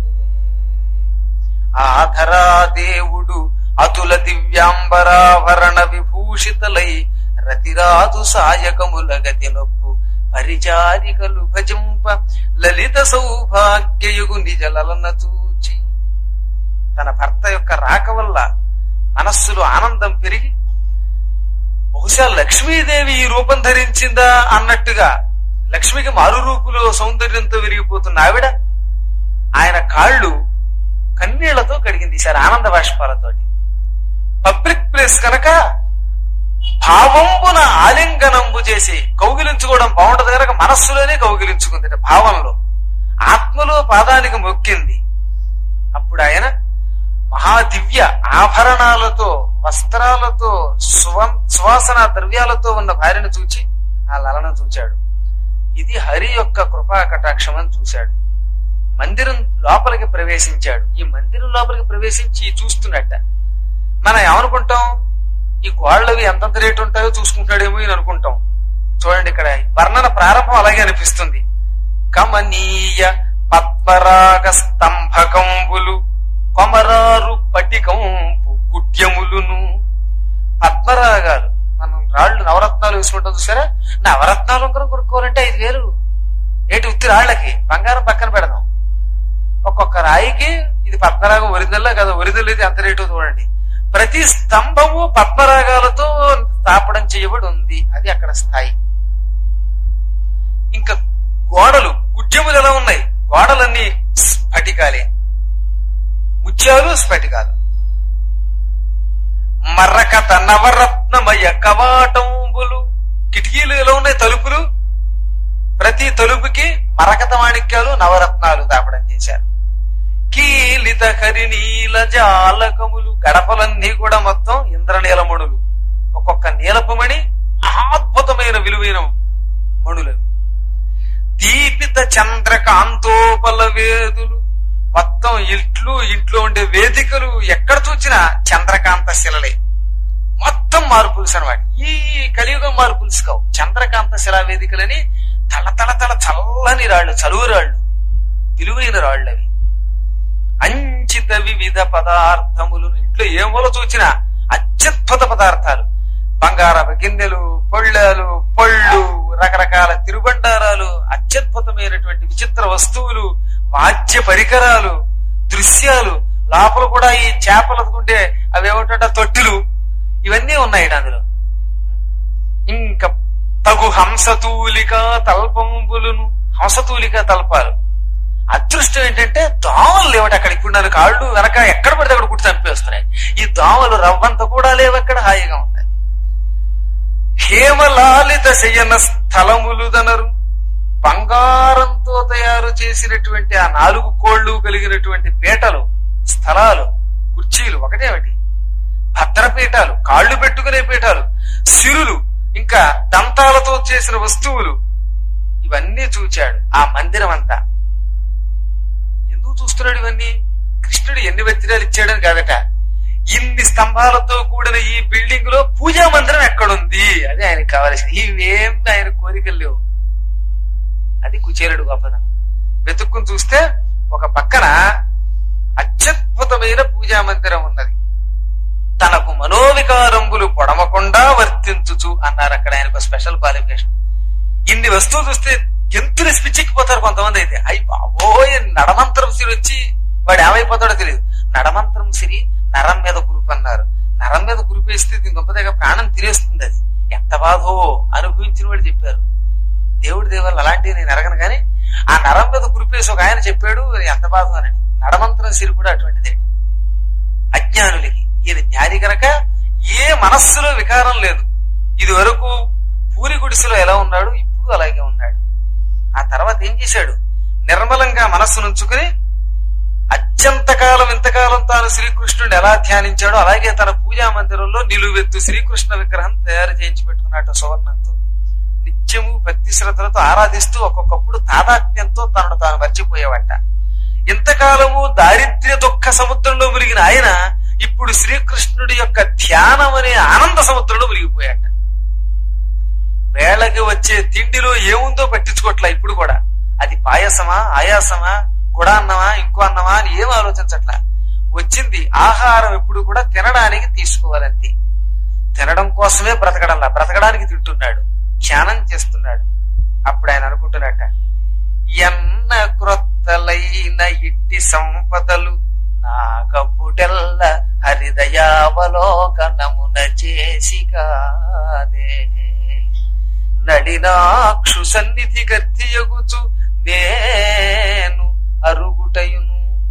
ఆధరా దేవుడు అతుల దివ్యాంబరాభరణ విభూషితలై రతిరాజు సాయకముల గతి నొప్పు పరిచారికలు భజింప లలిత సౌభాగ్యయుగు నిజలలన చూచి తన భర్త యొక్క రాక వల్ల మనస్సులో ఆనందం పెరిగి బహుశా లక్ష్మీదేవి ఈ రూపం ధరించిందా అన్నట్టుగా లక్ష్మికి మారు రూపులో సౌందర్యంతో విరిగిపోతున్న ఆవిడ ఆయన కాళ్ళు కన్నీళ్లతో కడిగింది ఈసారి ఆనంద బాష్పాలతోటి పబ్లిక్ ప్లేస్ కనుక భావంబున ఆలింగనంబు చేసి కౌగిలించుకోవడం బాగుంటది కనుక మనస్సులోనే కౌగిలించుకుంది భావంలో ఆత్మలో పాదానికి మొక్కింది అప్పుడు ఆయన మహాదివ్య ఆభరణాలతో వస్త్రాలతో సువం సువాసన ద్రవ్యాలతో ఉన్న భార్యను చూచి ఆ లలను చూచాడు ఇది హరి యొక్క కృపా కటాక్షం అని చూశాడు మందిరం లోపలికి ప్రవేశించాడు ఈ మందిరం లోపలికి ప్రవేశించి చూస్తున్నట్ట మనం ఏమనుకుంటాం ఈ గోళ్ళవి ఎంతంత రేటు ఉంటాయో చూసుకుంటాడేమో అని అనుకుంటాం చూడండి ఇక్కడ వర్ణన ప్రారంభం అలాగే అనిపిస్తుంది కమనీయ పద్మరాగ స్తంభకంబులు కొమరారు పటికంపు కుట్యములును పద్మరాగాలు మనం రాళ్ళు నవరత్నాలు వేసుకుంటాం చూసారా నవరత్నాలు ఉంకరం కొనుక్కోవాలంటే ఐదు వేలు ఏటి ఉత్తి రాళ్ళకి బంగారం పక్కన పెడదాం ఒక్కొక్క రాయికి ఇది పద్మరాగం ఒరిజినల్ కదా ఒరిజినల్ ఇది ఎంత రేటు చూడండి ప్రతి స్తంభము పద్మరాగాలతో తాపడం చేయబడి ఉంది అది అక్కడ స్థాయి ఇంకా గోడలు కుడ్యములు ఎలా ఉన్నాయి గోడలన్నీ స్ఫటికాలే ముత్యాలు స్ఫటికాలు మర్రకత నవరత్నమయ కవాటంబులు కిటికీలు ఎలా ఉన్నాయి తలుపులు ప్రతి తలుపుకి మరకత మాణిక్యాలు నవరత్నాలు దాపడం చేశారు కీలిత హరినీల జాలకములు గడపలన్నీ కూడా మొత్తం ఇంద్రనీలమణులు ఒక్కొక్క నీలపమణి అద్భుతమైన విలువైన మణులు దీపిత చంద్రకాంతోపల వేదులు మొత్తం ఇట్లు ఇంట్లో ఉండే వేదికలు ఎక్కడ చూసినా చంద్రకాంత శిలలే మొత్తం మార్పుల్స్ అనమాట ఈ కలియుగం మార్పుల్స్ కావు చంద్రకాంత శిలా వేదికలని తల తల తల చల్లని రాళ్ళు చలువు రాళ్ళు విలువైన రాళ్ళు అవి అంచిత వివిధ పదార్థములు ఇంట్లో ఏ మూల చూచినా అత్యద్భుత పదార్థాలు బంగారపు గిన్నెలు పొళ్ళాలు పళ్ళు రకరకాల తిరుబండారాలు అత్యద్భుతమైనటువంటి విచిత్ర వస్తువులు వాద్య పరికరాలు దృశ్యాలు లోపల కూడా ఈ చేపలకుంటే అవి ఏమిటంటే తొట్టిలు ఇవన్నీ ఉన్నాయి అందులో ఇంకా తగు హంసతూలిక తల్పంబులును హంసతూలిక తల్పాలు అదృష్టం ఏంటంటే దోమలు లేవట అక్కడ ఇప్పుడు నన్ను కాళ్ళు వెనక ఎక్కడ పడితే అక్కడ కుట్టి చంపేస్తున్నాయి ఈ దోమలు రవ్వంత కూడా లేవు అక్కడ హాయిగా ఉన్నాయి హేమలాలిత శయన స్థలములు దనరు బంగారంతో తయారు చేసినటువంటి ఆ నాలుగు కోళ్లు కలిగినటువంటి పీటలు స్థలాలు కుర్చీలు ఒకటేమిటి భద్రపీఠాలు కాళ్ళు పెట్టుకునే పీఠాలు సిరులు ఇంకా దంతాలతో చేసిన వస్తువులు ఇవన్నీ చూచాడు ఆ మందిరం అంతా ఎందుకు చూస్తున్నాడు ఇవన్నీ కృష్ణుడు ఎన్ని వజ్రాలు ఇచ్చాడని కాదట ఇన్ని స్తంభాలతో కూడిన ఈ బిల్డింగ్ లో పూజా మందిరం ఎక్కడుంది అది ఆయనకు కావలసింది ఇవేం ఆయన కోరికలు లేవు అది కుచేరుడు గొప్పదనం వెతుక్కుని చూస్తే ఒక పక్కన అత్యద్భుతమైన పూజా మందిరం ఉన్నది తనకు మనోవికారంబులు పొడమకుండా వర్తించుచు అన్నారు అక్కడ ఆయనకు స్పెషల్ క్వాలిఫికేషన్ ఇన్ని వస్తువులు చూస్తే ఎంతులు పిచ్చిక్కిపోతారు కొంతమంది అయితే అయ్యి బాబోయ్ నడమంత్రం సిరి వచ్చి వాడు ఏమైపోతాడో తెలియదు నడమంత్రం సిరి నరం మీద కురుపు అన్నారు నరం మీద కురిపేస్తే దీని గొప్పదిగా ప్రాణం తినేస్తుంది అది ఎంత బాధో అనుభవించిన వాడు చెప్పారు దేవుడి దేవాలు అలాంటివి నేను ఎరగను కానీ ఆ నరం మీద కురిపేసి ఒక ఆయన చెప్పాడు ఎంత బాధ అని నడమంత్రం సిరి కూడా అటువంటిదే అజ్ఞానులకి ఈయన జ్ఞాని గనక ఏ మనస్సులో వికారం లేదు ఇది వరకు పూరి గుడిసెలో ఎలా ఉన్నాడు ఇప్పుడు అలాగే ఉన్నాడు ఆ తర్వాత ఏం చేశాడు నిర్మలంగా మనస్సు నుంచుకుని అత్యంతకాలం ఇంతకాలం తాను శ్రీకృష్ణుడు ఎలా ధ్యానించాడో అలాగే తన పూజా మందిరంలో నిలువెత్తు శ్రీకృష్ణ విగ్రహం తయారు చేయించి పెట్టుకున్నట్టు సువర్ణంతో నిత్యము భక్తి శ్రద్ధలతో ఆరాధిస్తూ ఒక్కొక్కప్పుడు తాదాత్మ్యంతో తనను తాను మర్చిపోయేవాట ఇంతకాలము దారిద్ర్య దుఃఖ సముద్రంలో మునిగిన ఆయన ఇప్పుడు శ్రీకృష్ణుడి యొక్క ధ్యానం అనే ఆనంద సముద్రంలో మునిగిపోయాట వేళకి వచ్చే తిండిలో ఏముందో పట్టించుకోవట్లా ఇప్పుడు కూడా అది పాయసమా ఆయాసమా గుడ అన్నమా ఇంకో అన్నమా అని ఏం ఆలోచించట్లా వచ్చింది ఆహారం ఎప్పుడు కూడా తినడానికి తీసుకోవాలంతే తినడం కోసమే బ్రతకడంలా బ్రతకడానికి తింటున్నాడు ధ్యానం చేస్తున్నాడు అప్పుడు ఆయన అనుకుంటున్నట్ట ఎన్న క్రొత్తలైన ఇట్టి సంపదలు నాకప్పుడెల్ల హరిదయావలోకనమున చేసి కాదే నడినాక్షు సన్నిధి గర్తియగుచు నేను అరుగుటయును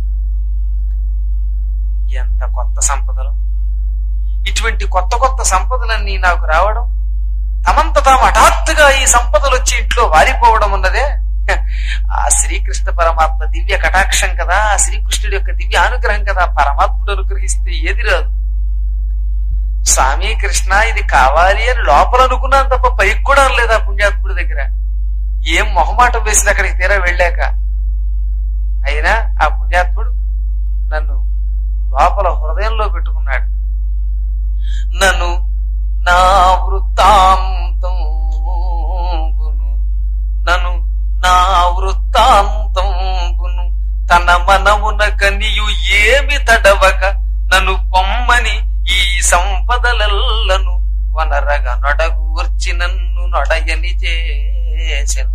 ఎంత కొత్త సంపదలు ఇటువంటి కొత్త కొత్త సంపదలన్నీ నాకు రావడం తమంత తాము హఠాత్తుగా ఈ సంపదలు వచ్చి ఇంట్లో వారిపోవడం ఉన్నదే ఆ శ్రీకృష్ణ పరమాత్మ దివ్య కటాక్షం కదా ఆ శ్రీకృష్ణుడి యొక్క దివ్య అనుగ్రహం కదా పరమాత్ముడు అనుగ్రహిస్తే ఏది రాదు స్వామి కృష్ణ ఇది కావాలి అని లోపల అనుకున్నాను తప్ప పైకి కూడా లేదా పుణ్యాత్ముడి దగ్గర ఏం మొహమాటం వేసింది అక్కడికి తీరా వెళ్ళాక అయినా ఆ పుణ్యాత్ముడు నన్ను లోపల హృదయంలో పెట్టుకున్నాడు నన్ను నా వృత్తాంతం నన్ను నా వృత్తాంతంబును తన మనమున కనియు ఏమి తడవక నన్ను పొమ్మని ఈ సంపదలెల్లను వనరగ నొడగూర్చి నన్ను నొడయని చేసెను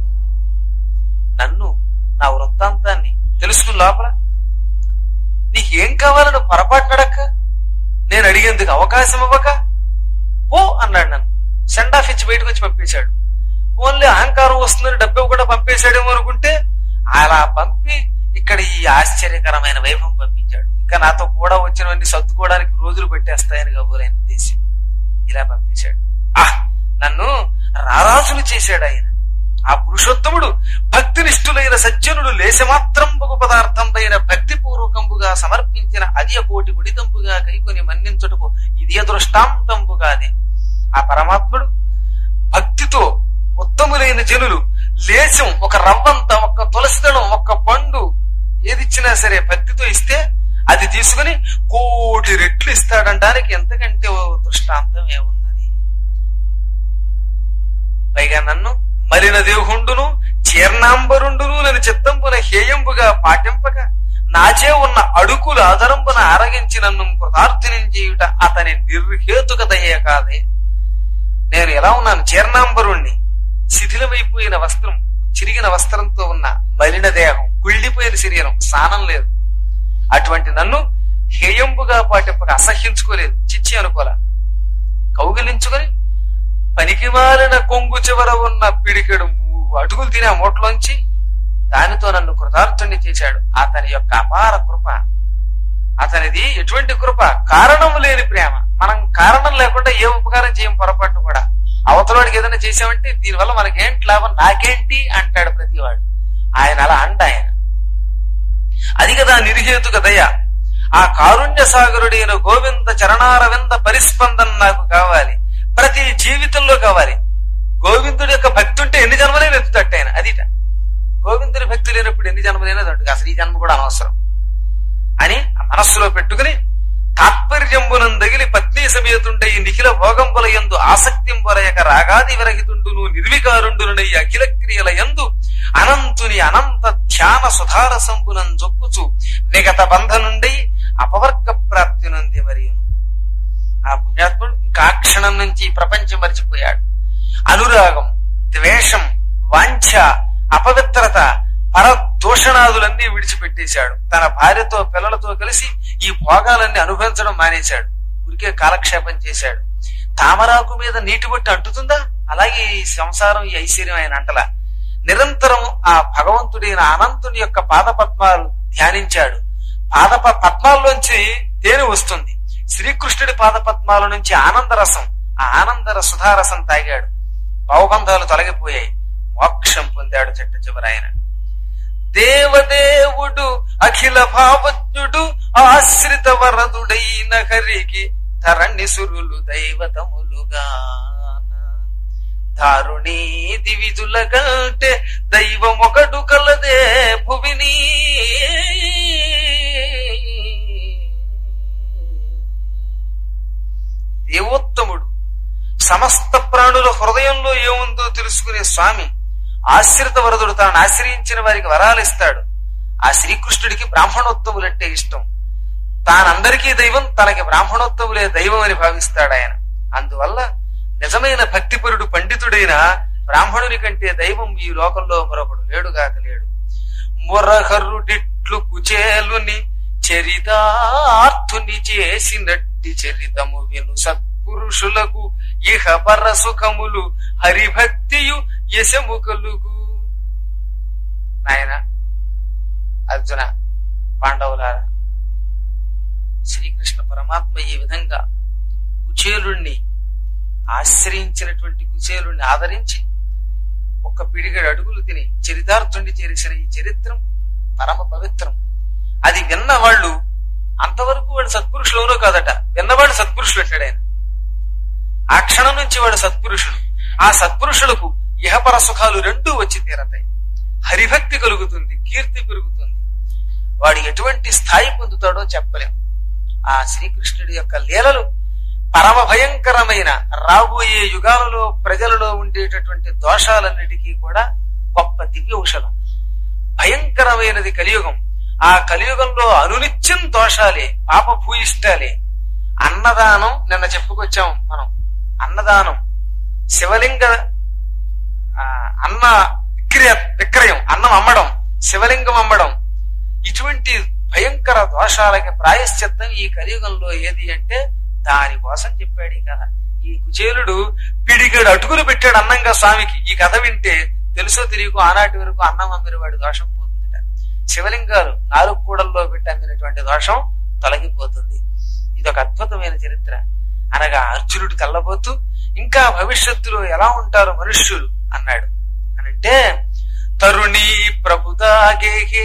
నన్ను నా వృత్తాంతాన్ని తెలుసుకుని లోపల నీకేం కావాలని పొరపాటునడక్క నేను అడిగేందుకు అవకాశం ఇవ్వక పో అన్నాడు నన్ను సెండ్ ఆఫ్ ఇచ్చి బయటకు వచ్చి పంపించాడు ఓన్లీ అహంకారం వస్తుందని డబ్బు కూడా పంపేశాడేమో అనుకుంటే అలా పంపి ఇక్కడ ఈ ఆశ్చర్యకరమైన వైభవం పంపించాడు ఇంకా నాతో కూడా వచ్చినవన్నీ సర్దుకోవడానికి రోజులు పెట్టేస్తాయని కబూరైన ఉద్దేశం ఇలా పంపించాడు ఆ నన్ను రారాజులు చేశాడు ఆయన ఆ పురుషోత్తముడు భక్తి నిష్ఠులైన సజ్జనుడు లేశమాత్రం బగు పదార్థంపైన భక్తి పూర్వకంబుగా సమర్పించిన అదియ కోటి గుడితంపుగా కైకొని మన్నించుటకు ఇదియ దృష్టాంతంబుగానే ఆ పరమాత్ముడు భక్తితో ఉత్తములైన జనులు లేశం ఒక రవ్వంత ఒక తులసిదళం ఒక పండు ఏదిచ్చినా సరే భక్తితో ఇస్తే అది తీసుకుని కోటి రెట్లు ఇస్తాడంటానికి ఎంతకంటే ఓ దృష్టాంతం ఏమున్నది పైగా నన్ను మలిన దేవుండును చీర్ణాంబరుండును నన్ను చిత్తంపున హేయంబుగా పాటింపక నాచే ఉన్న అడుకులు ఆదరంబున ఆరగించి నన్ను కృతార్థిని చేయుట అతని నిర్హేతుక దయ కాదే నేను ఎలా ఉన్నాను చీర్ణాంబరుణ్ణి శిథిలమైపోయిన వస్త్రం చిరిగిన వస్త్రంతో ఉన్న మలిన దేహం కుళ్ళిపోయిన శరీరం స్నానం లేదు అటువంటి నన్ను హేయంబుగా పాటింపక అసహ్యించుకోలేదు చిచ్చి అనుకోలా కౌగిలించుకొని పనికిమాలిన కొంగు చివర ఉన్న పిడికెడు అటుకులు తినే మూటలోంచి దానితో నన్ను కృతార్థుణ్ణి చేశాడు అతని యొక్క అపార కృప అతనిది ఎటువంటి కృప కారణం లేని ప్రేమ మనం కారణం లేకుండా ఏ ఉపకారం చేయం పొరపాటు కూడా అవతలవాడికి ఏదైనా చేసామంటే దీనివల్ల మనకేంటి లాభం నాకేంటి అంటాడు ప్రతివాడు ఆయన అలా అంట ఆయన అది కదా నిర్హేతుక దయ ఆ కారుణ్య సాగరుడైన గోవింద చరణారవింద పరిస్పందన నాకు కావాలి ప్రతి జీవితంలో కావాలి గోవిందుడి యొక్క భక్తి ఉంటే ఎన్ని జన్మలైనా ఎత్తుతట్టు ఆయన అదిట గోవిందుడి భక్తి లేనప్పుడు ఎన్ని జన్మలైనా దండుగా అసలు ఈ జన్మ కూడా అనవసరం అని ఆ మనస్సులో పెట్టుకుని తాత్పర్యంబునందగిలి పత్ని సమేతుండై నిఖిల భోగంబుల యందు ఆసక్తింబొరయక రాగాది విరహితుండును నిర్వికారుండునై అఖిల క్రియల యందు అనంతుని అనంత ధ్యాన సుధార సంపునం జొక్కుచు విగత బంధనుండై అపవర్గ ప్రాప్తి నుండి మరియు ఆ పుణ్యాత్ముడు ఇంకా ఆ క్షణం నుంచి ఈ ప్రపంచం మర్చిపోయాడు అనురాగం ద్వేషం వాంఛ అపవిత్రత పరదూషణాదులన్నీ విడిచిపెట్టేశాడు తన భార్యతో పిల్లలతో కలిసి ఈ భోగాలన్నీ అనుభవించడం మానేశాడు ఊరికే కాలక్షేపం చేశాడు తామరాకు మీద నీటి బొట్టి అంటుతుందా అలాగే ఈ సంసారం ఈ ఐశ్వర్యం ఆయన అంటలా నిరంతరం ఆ భగవంతుడైన అనంతుని యొక్క పాదపద్మాలు ధ్యానించాడు పాద పద్మాల్లోంచి తేనె వస్తుంది శ్రీకృష్ణుడి పాదపద్మాల నుంచి ఆనందరసం ఆ ఆనందర సుధారసం తాగాడు భవబంధాలు తొలగిపోయాయి మోక్షం పొందాడు చెట్ట చివరాయన దేవదేవుడు అఖిల భావజ్ఞుడు ఆశ్రిత వరదుడైన హరికి ధరణి సురులు దైవతములుగా దారుణీ దివిజుల కంటే దైవమొకడు కలదే భువిని దేవోత్తముడు సమస్త ప్రాణుల హృదయంలో ఏముందో తెలుసుకునే స్వామి ఆశ్రిత వరదుడు తాను ఆశ్రయించిన వారికి వరాలు ఇస్తాడు ఆ శ్రీకృష్ణుడికి బ్రాహ్మణోత్తములంటే ఇష్టం తానందరికీ దైవం తనకి బ్రాహ్మణోత్తములే దైవం అని భావిస్తాడు ఆయన అందువల్ల నిజమైన భక్తిపరుడు పండితుడైన బ్రాహ్మణుని కంటే దైవం ఈ లోకంలో మరొకడు లేడుగాక లేడు మురహరుడిట్లు కుచేలుని చరితార్థుని చేసినట్టి చరితము విను సత్పురుషులకు ఇహ పర సుఖములు హరిభక్తియు యశము కలుగు నాయన అర్జున పాండవులారా శ్రీకృష్ణ పరమాత్మ ఈ విధంగా కుచేలుణ్ణి ఆశ్రయించినటువంటి కుచేలుణ్ణి ఆదరించి ఒక్క పిడిగడు అడుగులు తిని చరితార్థుండి చేసిన ఈ చరిత్రం పరమ పవిత్రం అది విన్న వాళ్ళు అంతవరకు వాడు సత్పురుషులు కాదట విన్నవాడు సత్పురుషులు అంటాడు ఆయన ఆ క్షణం నుంచి వాడు సత్పురుషుడు ఆ సత్పురుషులకు ఇహపర సుఖాలు రెండూ వచ్చి తీరతాయి హరిభక్తి కలుగుతుంది కీర్తి పెరుగుతుంది వాడు ఎటువంటి స్థాయి పొందుతాడో చెప్పలేం ఆ శ్రీకృష్ణుడి యొక్క లీలలు పరమ భయంకరమైన రాబోయే యుగాలలో ప్రజలలో ఉండేటటువంటి దోషాలన్నిటికీ కూడా గొప్ప దివ్య ఔషధం భయంకరమైనది కలియుగం ఆ కలియుగంలో అనునిత్యం దోషాలే పాప భూయిష్టాలే అన్నదానం నిన్న చెప్పుకొచ్చాం మనం అన్నదానం శివలింగ ఆ, అన్న విక్రయ విక్రయం అన్నం అమ్మడం శివలింగం అమ్మడం ఇటువంటి భయంకర దోషాలకి ప్రాయశ్చిత్తం ఈ కలియుగంలో ఏది అంటే దాని కోసం చెప్పాడు ఈ కథ ఈ కుచేలుడు పిడిగడు అటుకులు పెట్టాడు అన్నంగా స్వామికి ఈ కథ వింటే తెలుసో తెలియకో ఆనాటి వరకు అన్నం అమ్మిన వాడి దోషం పోతుందట శివలింగాలు నాలుగు కూడల్లో పెట్టి అమ్మినటువంటి దోషం తొలగిపోతుంది ఇది ఒక అద్భుతమైన చరిత్ర అనగా అర్జునుడు తెల్లబోతూ ఇంకా భవిష్యత్తులో ఎలా ఉంటారు మనుష్యులు అన్నాడు అనంటే తరుణీ ప్రభుదాగేహే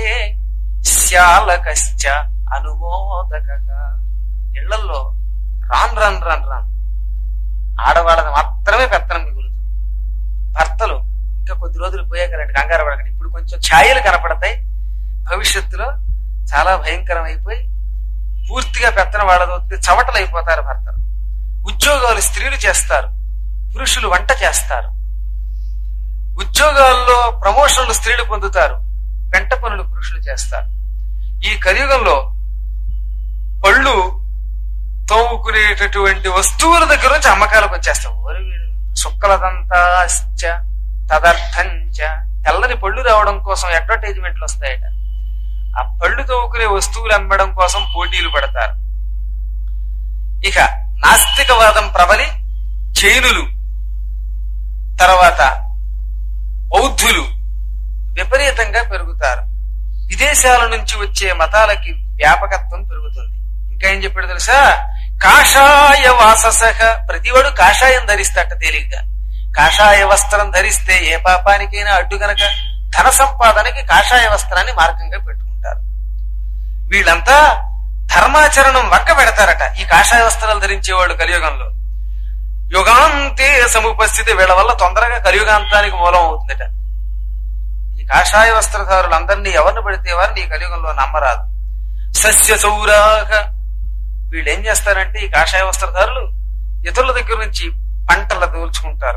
శ్యాలకశ్చ అనుమోదక ఇళ్లలో రాన్ రాన్ రాన్ రాన్ ఆడవాళ్ళది మాత్రమే పెత్తనం మిగులుతుంది భర్తలు ఇంకా కొద్ది రోజులు పోయాకలంటే కంగారు పడకండి ఇప్పుడు కొంచెం ఛాయలు కనపడతాయి భవిష్యత్తులో చాలా భయంకరం అయిపోయి పూర్తిగా పెత్తనం వాళ్ళతో చవటలు అయిపోతారు భర్తలు ఉద్యోగాలు స్త్రీలు చేస్తారు పురుషులు వంట చేస్తారు ఉద్యోగాల్లో ప్రమోషన్లు స్త్రీలు పొందుతారు పెంట పనులు పురుషులు చేస్తారు ఈ కలియుగంలో పళ్ళు తోముకునేటటువంటి వస్తువుల దగ్గర నుంచి అమ్మకాలకు వచ్చేస్తాం ఓరి వీడు శుక్లదంతాశ్చ తదర్థంచ తెల్లని పళ్ళు రావడం కోసం అడ్వర్టైజ్మెంట్లు వస్తాయట ఆ పళ్ళు తోముకునే వస్తువులు అమ్మడం కోసం పోటీలు పడతారు ఇక నాస్తికవాదం ప్రబలి చైనులు తర్వాత బౌద్ధులు విపరీతంగా పెరుగుతారు విదేశాల నుంచి వచ్చే మతాలకి వ్యాపకత్వం పెరుగుతుంది ఇంకా ఏం చెప్పాడు తెలుసా కాషాయ వాససహ ప్రతివాడు కాషాయం ధరిస్తాట తేలిగ్గా కాషాయ వస్త్రం ధరిస్తే ఏ పాపానికైనా అడ్డు గనక ధన సంపాదనకి కాషాయ వస్త్రాన్ని మార్గంగా పెట్టుకుంటారు వీళ్ళంతా ధర్మాచరణం వంక పెడతారట ఈ కాషాయ వస్త్రాలు ధరించేవాళ్ళు కలియుగంలో యుగాంతే సముపస్థితి వీళ్ళ వల్ల తొందరగా కలియుగాంతానికి మూలం అవుతుందట ఈ కాషాయ వస్త్రధారులందరినీ ఎవరిని పడితే వారిని ఈ కలియుగంలో నమ్మరాదు సస్య సౌరాహ వీళ్ళు ఏం చేస్తారంటే ఈ కాషాయ వస్త్రధారులు ఇతరుల దగ్గర నుంచి పంటలు దోల్చుకుంటారు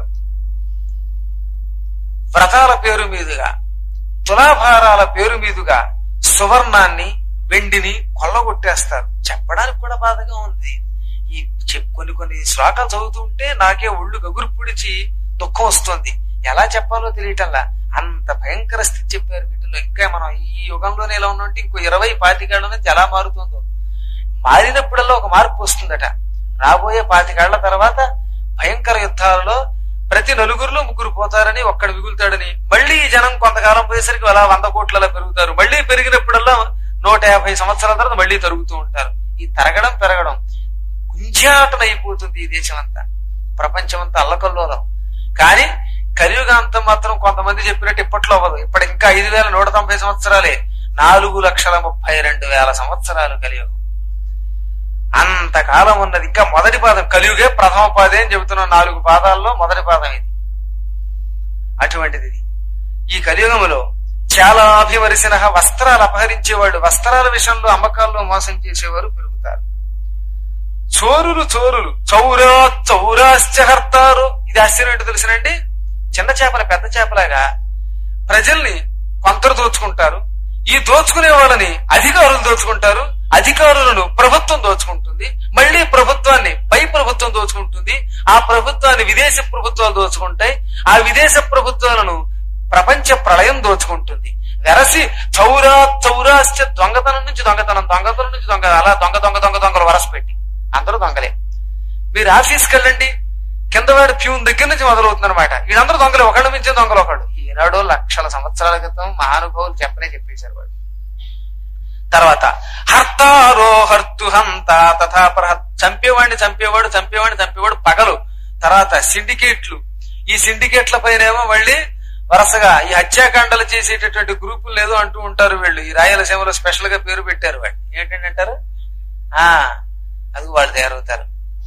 వ్రతాల పేరు మీదుగా తులాభారాల పేరు మీదుగా సువర్ణాన్ని వెండిని కొల్లగొట్టేస్తారు చెప్పడానికి కూడా బాధగా ఉంది ఈ చె- కొన్ని కొన్ని శ్లోకాలు చదువుతుంటే నాకే ఒళ్ళు గగురు పుడిచి దుఃఖం వస్తుంది ఎలా చెప్పాలో తెలియటంలా అంత భయంకర స్థితి చెప్పారు వీటిలో ఇంకా మనం ఈ యుగంలోనే ఎలా ఉన్నట్టు ఇంకో ఇరవై పాతికేళ్ల నుంచి ఎలా మారుతుందో మారినప్పుడల్లా ఒక మార్పు వస్తుందట రాబోయే పాతికేళ్ల తర్వాత భయంకర యుద్ధాలలో ప్రతి నలుగురిలో ముగ్గురు పోతారని ఒక్కడు మిగులుతాడని మళ్ళీ ఈ జనం కొంతకాలం పోయేసరికి అలా వంద కోట్లలో పెరుగుతారు మళ్ళీ పెరిగినప్పుడల్లా నూట యాభై సంవత్సరాల తర్వాత మళ్ళీ తరుగుతూ ఉంటారు ఈ తరగడం పెరగడం కుంజాటన అయిపోతుంది ఈ దేశం అంతా ప్రపంచం అంతా అల్లకల్లోలం కానీ కలియుగాంతం మాత్రం కొంతమంది చెప్పినట్టు ఇప్పట్లో అవ్వదు ఇప్పటి ఇంకా ఐదు వేల నూట తొంభై సంవత్సరాలే నాలుగు లక్షల ముప్పై రెండు వేల సంవత్సరాలు కలియుగం అంతకాలం ఉన్నది ఇంకా మొదటి పాదం కలియుగే ప్రథమ పాదే అని చెబుతున్న నాలుగు పాదాల్లో మొదటి పాదం ఇది అటువంటిది ఇది ఈ కలియుగములో చాలా అభివరిసిన వస్త్రాలు అపహరించేవాడు వస్త్రాల విషయంలో అమ్మకాల్లో మోసం చేసేవారు పెరుగుతారు చోరులు చోరులు చౌరా చౌరాశ్చహర్తారు ఇది ఆశ్చర్యం ఏంటో తెలుసునండి చిన్న చేపల పెద్ద చేపలాగా ప్రజల్ని కొందరు దోచుకుంటారు ఈ దోచుకునే వాళ్ళని అధికారులు దోచుకుంటారు అధికారులను ప్రభుత్వం దోచుకుంటుంది మళ్ళీ ప్రభుత్వాన్ని పై ప్రభుత్వం దోచుకుంటుంది ఆ ప్రభుత్వాన్ని విదేశ ప్రభుత్వాలు దోచుకుంటాయి ఆ విదేశ ప్రభుత్వాలను ప్రపంచ ప్రళయం దోచుకుంటుంది వెరసి చౌరా చౌరాశ్చ దొంగతనం నుంచి దొంగతనం దొంగతనం నుంచి దొంగ అలా దొంగ దొంగ దొంగ దొంగలు వరస పెట్టి అందరూ దొంగలే మీరు ఆఫీస్కి వెళ్ళండి కింద వాడు ప్యూన్ దగ్గర నుంచి మొదలవుతుంది అనమాట వీళ్ళందరూ దొంగలు ఒకళ్ళు మించే దొంగలు ఒకళ్ళు ఈనాడు లక్షల సంవత్సరాల క్రితం మహానుభావులు చెప్పనే చెప్పేశారు వాడు తర్వాత హర్తారో హర్తు హంత తథాపర చంపేవాడిని చంపేవాడు చంపేవాడిని చంపేవాడు పగలు తర్వాత సిండికేట్లు ఈ సిండికేట్ల పైనేమో మళ్ళీ వరుసగా ఈ హత్యాకాండలు చేసేటటువంటి గ్రూపులు లేదో అంటూ ఉంటారు వీళ్ళు ఈ రాయలసీమలో స్పెషల్ గా పేరు పెట్టారు వాళ్ళు ఏంటంటే అంటారు ఆ అది వాళ్ళు తయారవుతారు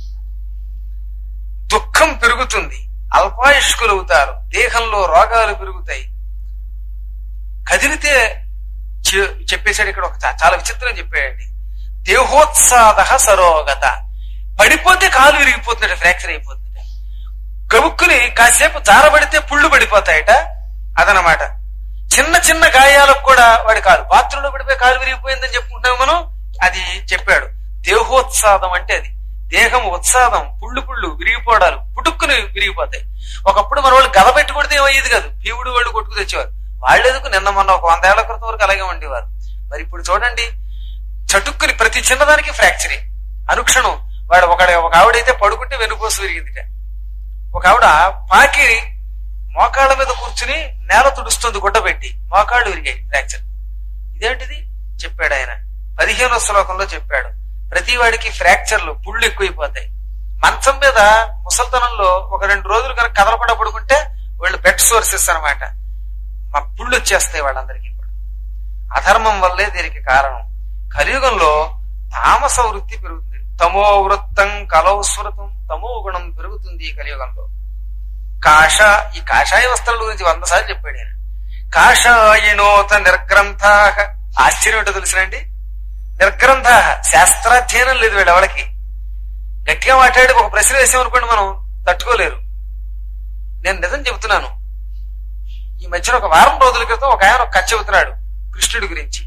దుఃఖం పెరుగుతుంది అల్పాయుష్కులు అవుతారు దేహంలో రోగాలు పెరుగుతాయి కదిలితే చె- చెప్పేశాడు ఇక్కడ ఒక చా- చాలా విచిత్రం చెప్పాడండి దేహోత్సాద సరోగత పడిపోతే కాలు విరిగిపోతుందట ఫ్రాక్చర్ అయిపోతుందట గబుక్కుని కాసేపు జారబడితే పుళ్ళు పడిపోతాయట అదనమాట చిన్న చిన్న గాయాలకు కూడా వాడి కాలు బాత్రూంలో పడిపోయి కాలు విరిగిపోయిందని చెప్పుకుంటాం మనం అది చెప్పాడు దేహోత్సాదం అంటే అది దేహం ఉత్సాదం పుళ్ళు పుళ్ళు విరిగిపోవడాలు పుట్టుక్కుని విరిగిపోతాయి ఒకప్పుడు మన వాళ్ళు గద పెట్టి కొడితే ఏమయ్యేది కాదు భీముడు వాళ్ళు కొట్టుకు తెచ్చేవారు వాళ్ళెందుకు నిన్న మొన్న ఒక వంద ఏళ్ల క్రితం వరకు అలాగే ఉండేవారు మరి ఇప్పుడు చూడండి చటుక్కుని ప్రతి చిన్నదానికి ఫ్రాక్చరే అనుక్షణం వాడు ఒక ఒక ఆవిడైతే పడుకుంటే వెనుకోసు విరిగిందిట ఒక ఆవిడ పాకి మోకాళ్ళ మీద కూర్చుని నేల తుడుస్తుంది గుడ్డ పెట్టి మోకాళ్ళు విరిగాయి ఫ్రాక్చర్ ఇదేంటిది చెప్పాడు ఆయన పదిహేనో శ్లోకంలో చెప్పాడు ప్రతి వాడికి ఫ్రాక్చర్లు పుళ్ళు ఎక్కువైపోతాయి మంచం మీద ముసల్తనంలో ఒక రెండు రోజులు కనుక కదలకుండా పడుకుంటే వాళ్ళు బెడ్ సోర్సెస్ అన్నమాట మా పుళ్ళు వచ్చేస్తాయి వాళ్ళందరికీ కూడా అధర్మం వల్లే దీనికి కారణం కలియుగంలో తామస వృత్తి పెరుగుతుంది తమో వృత్తం కలౌ స్మృతం తమో గుణం పెరుగుతుంది ఈ కలియుగంలో కాష ఈ కాషాయ వస్త్రాల గురించి వంద సార్లు చెప్పాడు ఆయన కాషాయణోత నిర్గ్రంథ ఆశ్చర్యం ఏంటో తెలుసునండి నిర్గ్రంథ శాస్త్రాధ్యయనం లేదు వీళ్ళ వాళ్ళకి గట్టిగా మాట్లాడి ఒక ప్రశ్న వేసామనుకోండి మనం తట్టుకోలేరు నేను నిజం చెబుతున్నాను ఈ మధ్యన ఒక వారం రోజుల క్రితం ఒక ఆయన ఒక కథ చెబుతున్నాడు కృష్ణుడి గురించి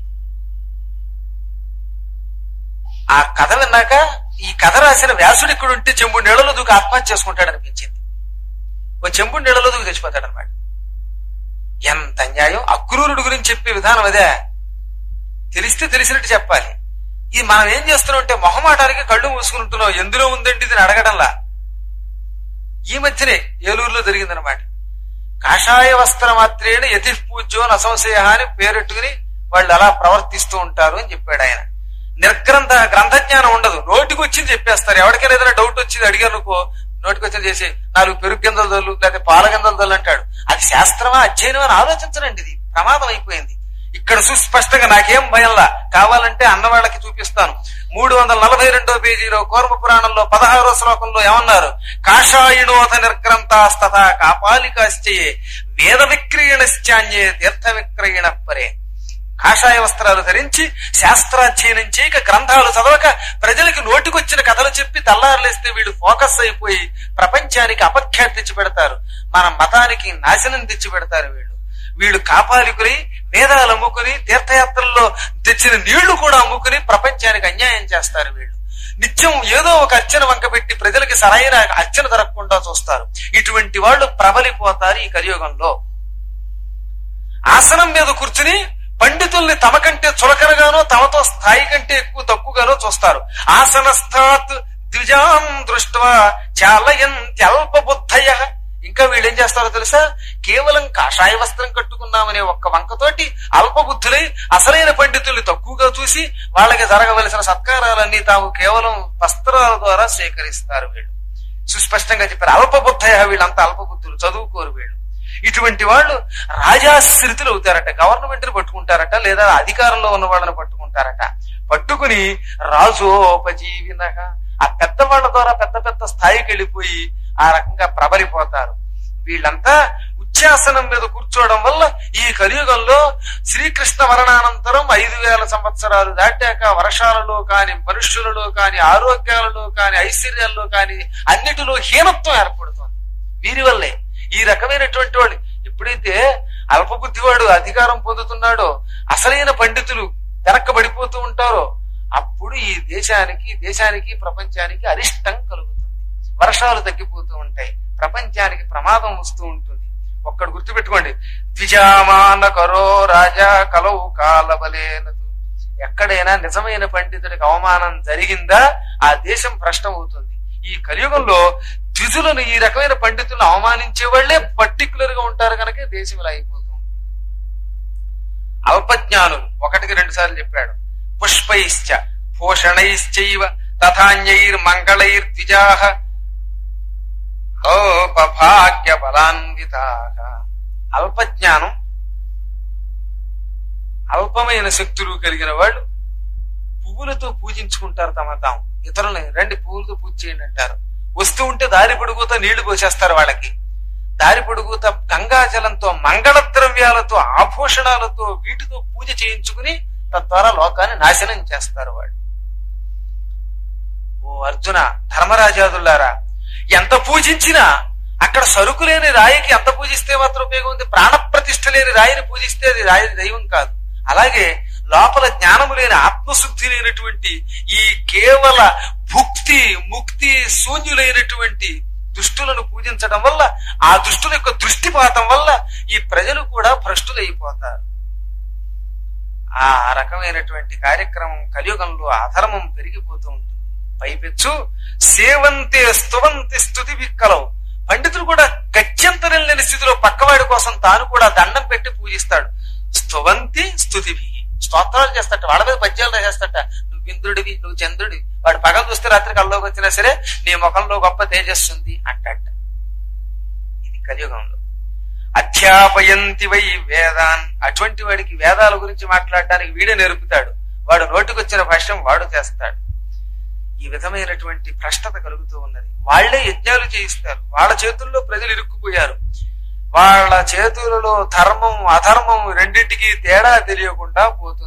ఆ కథ విన్నాక ఈ కథ రాసిన వ్యాసుడు ఇక్కడ ఉంటే చెంబుడు నీళ్ళలో దూకి ఆత్మహత్య చేసుకుంటాడు అనిపించింది ఓ చెంబుడు నీళ్ళలో దూకి చచ్చిపోతాడు అనమాట ఎంత అన్యాయం అక్రూరుడు గురించి చెప్పే విధానం అదే తెలిస్తే తెలిసినట్టు చెప్పాలి ఇది మనం ఏం చేస్తున్నాం అంటే మొహమాటానికి కళ్ళు మూసుకుంటున్నాం ఎందులో ఉందండి ఇది అడగడంలా ఈ మధ్యనే ఏలూరులో జరిగిందనమాట కాషాయ వస్త్ర మాత్రేణ యతి పూజ్యో నసంశయ అని పేరెట్టుకుని వాళ్ళు అలా ప్రవర్తిస్తూ ఉంటారు అని చెప్పాడు ఆయన నిర్గ్రంథ గ్రంథ జ్ఞానం ఉండదు నోటికి వచ్చింది చెప్పేస్తారు ఎవరికైనా ఏదైనా డౌట్ వచ్చింది అడిగారు అనుకో నోటికి వచ్చింది చేసి నాలుగు పెరుగు గింజలు దొల్లు లేకపోతే పాల గింజలు దొల్లు అంటాడు అది శాస్త్రమా అధ్యయనం అని ఆలోచించరండి ఇది ప్రమాదం అయిపోయింది ఇక్కడ సుస్పష్టంగా నాకేం భయంలా కావాలంటే అన్నవాళ్ళకి చూపిస్తాను మూడు వందల నలభై రెండో పేజీలో కోర్మ పురాణంలో పదహారో శ్లోకంలో ఏమన్నారు కాషాయిణోత నిర్గ్రంథాస్తథ కాపాలికాశ్చయే వేద విక్రయణశ్చాన్యే తీర్థ విక్రయణ పరే కాషాయ వస్త్రాలు ధరించి శాస్త్రాధ్యయనం చేయక గ్రంథాలు చదవక ప్రజలకి నోటికొచ్చిన కథలు చెప్పి తల్లారులేస్తే వీళ్ళు ఫోకస్ అయిపోయి ప్రపంచానికి అపఖ్యాతి తెచ్చి పెడతారు మన మతానికి నాశనం తెచ్చి పెడతారు వీళ్ళు వీళ్ళు కాపాలికుని వేదాలు అమ్ముకుని తీర్థయాత్రల్లో తెచ్చిన నీళ్లు కూడా అమ్ముకుని ప్రపంచానికి అన్యాయం చేస్తారు వీళ్ళు నిత్యం ఏదో ఒక అర్చన వంక పెట్టి ప్రజలకి సరైన అర్చన దొరకకుండా చూస్తారు ఇటువంటి వాళ్ళు ప్రబలిపోతారు ఈ కలియుగంలో ఆసనం మీద కూర్చుని పండితుల్ని తమ కంటే చులకనగానో తమతో స్థాయి కంటే ఎక్కువ తక్కువగానో చూస్తారు ఆసనస్థాత్ ద్విజాం దృష్ట్వా చాలయంత్యల్ప బుద్ధయ ఇంకా వీళ్ళు ఏం చేస్తారో తెలుసా కేవలం కాషాయ వస్త్రం కట్టుకున్నామనే ఒక్క వంకతోటి అల్ప బుద్ధులై అసలైన పండితుల్ని తక్కువగా చూసి వాళ్ళకి జరగవలసిన సత్కారాలన్నీ తాము కేవలం వస్త్రాల ద్వారా సేకరిస్తారు వీళ్ళు సుస్పష్టంగా చెప్పారు అల్ప బుద్ధయ వీళ్ళంతా అల్ప బుద్ధులు చదువుకోరు వీళ్ళు ఇటువంటి వాళ్ళు రాజాశ్రితులు అవుతారట గవర్నమెంట్ ని పట్టుకుంటారట లేదా అధికారంలో ఉన్న వాళ్ళని పట్టుకుంటారట పట్టుకుని రాజోపజీవినక ఆ పెద్ద వాళ్ళ ద్వారా పెద్ద పెద్ద స్థాయికి వెళ్ళిపోయి ఆ రకంగా ప్రబలిపోతారు వీళ్ళంతా ఉచ్చాసనం మీద కూర్చోవడం వల్ల ఈ కలియుగంలో శ్రీకృష్ణ మరణానంతరం ఐదు వేల సంవత్సరాలు దాటాక వర్షాలలో కాని మనుష్యులలో కాని ఆరోగ్యాలలో కాని ఐశ్వర్యాల్లో కాని అన్నిటిలో హీనత్వం ఏర్పడుతుంది వీరి వల్లే ఈ రకమైనటువంటి వాళ్ళు ఎప్పుడైతే అల్పబుద్ధివాడు అధికారం పొందుతున్నాడో అసలైన పండితులు వెనక్కబడిపోతూ ఉంటారో అప్పుడు ఈ దేశానికి దేశానికి ప్రపంచానికి అరిష్టం కలుగుతుంది వర్షాలు తగ్గిపోతూ ఉంటాయి ప్రపంచానికి ప్రమాదం వస్తూ ఉంటుంది ఒక్కడు గుర్తుపెట్టుకోండి ద్విజామాన కరో రాజా కలవు కాలబలేనదు ఎక్కడైనా నిజమైన పండితుడికి అవమానం జరిగిందా ఆ దేశం భ్రష్టం అవుతుంది ఈ కలియుగంలో ద్విజులను ఈ రకమైన పండితులను అవమానించే వాళ్లే పర్టికులర్ గా ఉంటారు కనుక దేశం ఇలా అయిపోతుంది అల్పజ్ఞానులు ఒకటికి రెండు సార్లు చెప్పాడు పుష్పైశ్చ భూషణైశ్చైవ తథాన్యైర్ మంగళైర్ ద్విజాహ భాగ్య బలాన్వితాక అల్పజ్ఞానం అల్పమైన శక్తులు కలిగిన వాళ్ళు పువ్వులతో పూజించుకుంటారు తమ తాము ఇతరులని రండి పువ్వులతో పూజ చేయండి అంటారు వస్తూ ఉంటే దారి పొడుగుతో నీళ్లు పోసేస్తారు వాళ్ళకి దారి పొడుగుత గంగాజలంతో మంగళ ద్రవ్యాలతో ఆభూషణాలతో వీటితో పూజ చేయించుకుని తద్వారా లోకాన్ని నాశనం చేస్తారు వాళ్ళు ఓ అర్జున ధర్మరాజాదులారా ఎంత పూజించినా అక్కడ సరుకు లేని రాయికి ఎంత పూజిస్తే మాత్రం ఉపయోగం ఉంది ప్రాణప్రతిష్ఠ లేని రాయిని పూజిస్తే అది రాయి దైవం కాదు అలాగే లోపల జ్ఞానము లేని ఆత్మశుద్ధి లేనటువంటి ఈ కేవల భుక్తి ముక్తి శూన్యులైనటువంటి దుష్టులను పూజించడం వల్ల ఆ దుష్టుల యొక్క దృష్టిపాతం వల్ల ఈ ప్రజలు కూడా భ్రష్టులైపోతారు ఆ రకమైనటువంటి కార్యక్రమం కలియుగంలో అధర్మం పెరిగిపోతూ ఉంటుంది పైపెచ్చు సేవంతే స్తువంతి స్థుతి విక్కలవు పండితుడు కూడా గత్యంతరం లేని స్థితిలో పక్కవాడి కోసం తాను కూడా దండం పెట్టి పూజిస్తాడు స్తువంతి స్థుతి స్తోత్రాలు చేస్తాట వాళ్ళ మీద పద్యాలు రాసేస్తాట నువ్వు ఇంద్రుడివి నువ్వు చంద్రుడివి వాడు పగలు చూస్తే రాత్రి కల్లోకి వచ్చినా సరే నీ ముఖంలో గొప్ప తేజస్సు ఉంది అంటాట ఇది కలియుగంలో అధ్యాపయంతి వై వేదాన్ అటువంటి వాడికి వేదాల గురించి మాట్లాడడానికి వీడే నేర్పుతాడు వాడు నోటికొచ్చిన భాష్యం వాడు చేస్తాడు ఈ విధమైనటువంటి భ్రష్టత కలుగుతూ ఉన్నది వాళ్లే యజ్ఞాలు చేయిస్తారు వాళ్ళ చేతుల్లో ప్రజలు ఇరుక్కుపోయారు వాళ్ళ చేతులలో ధర్మం అధర్మం రెండింటికి తేడా తెలియకుండా పోతుంది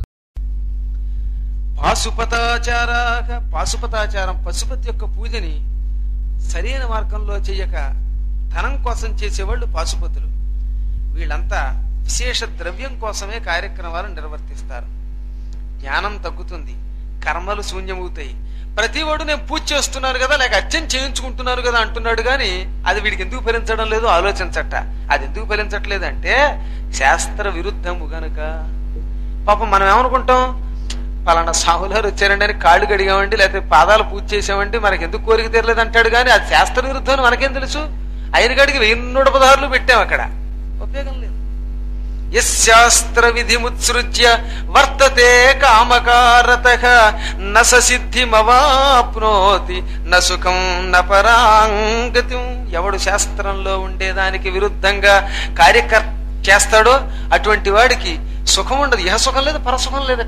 పాశుపతాచార పాశుపతాచారం పశుపతి యొక్క పూజని సరైన మార్గంలో చెయ్యక ధనం కోసం చేసేవాళ్ళు పాశుపతులు వీళ్ళంతా విశేష ద్రవ్యం కోసమే కార్యక్రమాలు నిర్వర్తిస్తారు జ్ఞానం తగ్గుతుంది కర్మలు శూన్యమవుతాయి ప్రతివాడు నేను పూజ చేస్తున్నాను కదా లేక అర్చన చేయించుకుంటున్నారు కదా అంటున్నాడు గాని అది వీడికి ఎందుకు ఫలించడం లేదు ఆలోచించట అది ఎందుకు ఫలించట్లేదు అంటే శాస్త్ర విరుద్ధము గనుక పాపం మనం ఏమనుకుంటాం పలానా సాహులారు వచ్చారండి అని కాళ్ళు కడిగామండి లేకపోతే పాదాలు పూజ చేసామండి మనకి ఎందుకు కోరిక తీరలేదు అంటాడు కానీ అది శాస్త్ర విరుద్ధం అని మనకేం తెలుసు ఆయన గడికి వెయ్యి నూట పదహారులు పెట్టాం అక్కడ ఉపయోగం లేదు యశాస్త్ర విధిముత్సృజ్య వర్తతే కామకారత న సిద్ధిమవాప్నోతి న సుఖం న పరాంగతి ఎవడు శాస్త్రంలో ఉండేదానికి విరుద్ధంగా కార్యకర్ చేస్తాడో అటువంటి వాడికి సుఖం ఉండదు ఇహ సుఖం లేదు పరసుఖం లేదట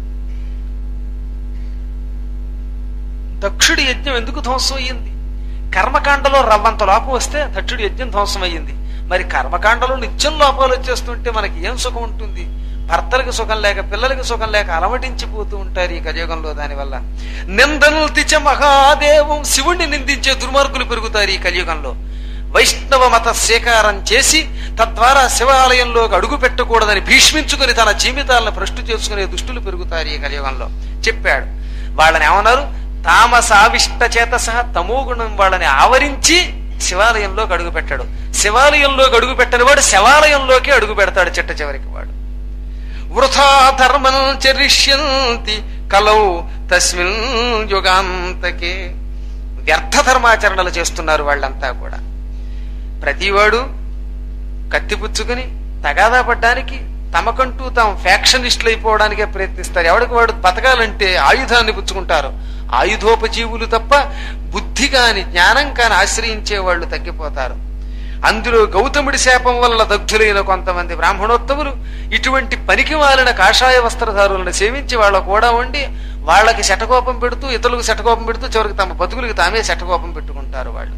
దక్షుడి యజ్ఞం ఎందుకు ధ్వంసం అయ్యింది కర్మకాండలో రవ్వంత లోపం వస్తే దక్షుడి యజ్ఞం ధ్వంసం అయ్యింది మరి కర్మకాండలో నిత్యం లోపాలు వచ్చేస్తుంటే మనకి ఏం సుఖం ఉంటుంది భర్తలకు సుఖం లేక పిల్లలకి సుఖం లేక అలమటించిపోతూ ఉంటారు ఈ కలియుగంలో దానివల్ల నిందనలు తెచ్చే మహాదేవం శివుణ్ణి నిందించే దుర్మార్గులు పెరుగుతారు ఈ కలియుగంలో వైష్ణవ మత స్వీకారం చేసి తద్వారా శివాలయంలోకి అడుగు పెట్టకూడదని భీష్మించుకుని తన జీవితాలను భ్రష్టు చేసుకునే దుష్టులు పెరుగుతారు ఈ కలియుగంలో చెప్పాడు వాళ్ళని ఏమన్నారు తామసావిష్ట చేత సహా తమోగుణం వాళ్ళని ఆవరించి శివాలయంలోకి అడుగు పెట్టాడు శివాలయంలోకి అడుగు పెట్టని వాడు శివాలయంలోకి అడుగు పెడతాడు చిట్ట చివరికి వాడు వృథా ధర్మం చరిష్యంతి కలౌ తస్మిన్ యుగాంతకే వ్యర్థ ధర్మాచరణలు చేస్తున్నారు వాళ్ళంతా కూడా ప్రతివాడు కత్తిపుచ్చుకుని తగాదా పడ్డానికి తమకంటూ తాము ఫ్యాక్షనిస్టులు అయిపోవడానికే ప్రయత్నిస్తారు ఎవరికి వాడు బతకాలంటే ఆయుధాన్ని పుచ్చుకుంటారు ఆయుధోపజీవులు తప్ప బుద్ధి కాని జ్ఞానం కాని ఆశ్రయించే వాళ్ళు తగ్గిపోతారు అందులో గౌతముడి శాపం వల్ల దగ్ధులైన కొంతమంది బ్రాహ్మణోత్తములు ఇటువంటి పనికి మాలిన కాషాయ వస్త్రధారులను సేవించి వాళ్ళ కూడా ఉండి వాళ్ళకి శటకోపం పెడుతూ ఇతరులకు శటకోపం పెడుతూ చివరికి తమ బతుకులకి తామే శటకోపం పెట్టుకుంటారు వాళ్ళు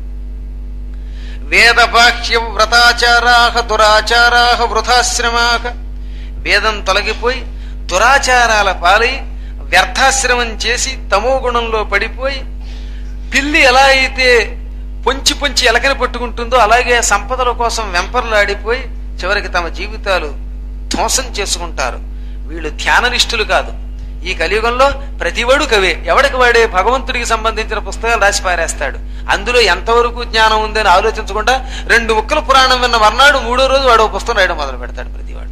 వేద బాహ్య వ్రతాచారాహ దురాచారాహ వృథాశ్రమాహ వేదం తొలగిపోయి దురాచారాల పాలై వ్యర్థాశ్రమం చేసి తమో గుణంలో పడిపోయి పిల్లి ఎలా అయితే పొంచి పొంచి ఎలకని పట్టుకుంటుందో అలాగే సంపదల కోసం వెంపర్లాడిపోయి చివరికి తమ జీవితాలు ధ్వంసం చేసుకుంటారు వీళ్ళు ధ్యాననిష్ఠులు కాదు ఈ కలియుగంలో ప్రతివాడు కవే ఎవడికి వాడే భగవంతుడికి సంబంధించిన పుస్తకాలు రాసి పారేస్తాడు అందులో ఎంతవరకు జ్ఞానం ఉందని ఆలోచించకుండా రెండు ముక్కల పురాణం విన్న మర్నాడు మూడో రోజు వాడు ఓ పుస్తకం రాయడం మొదలు పెడతాడు ప్రతివాడు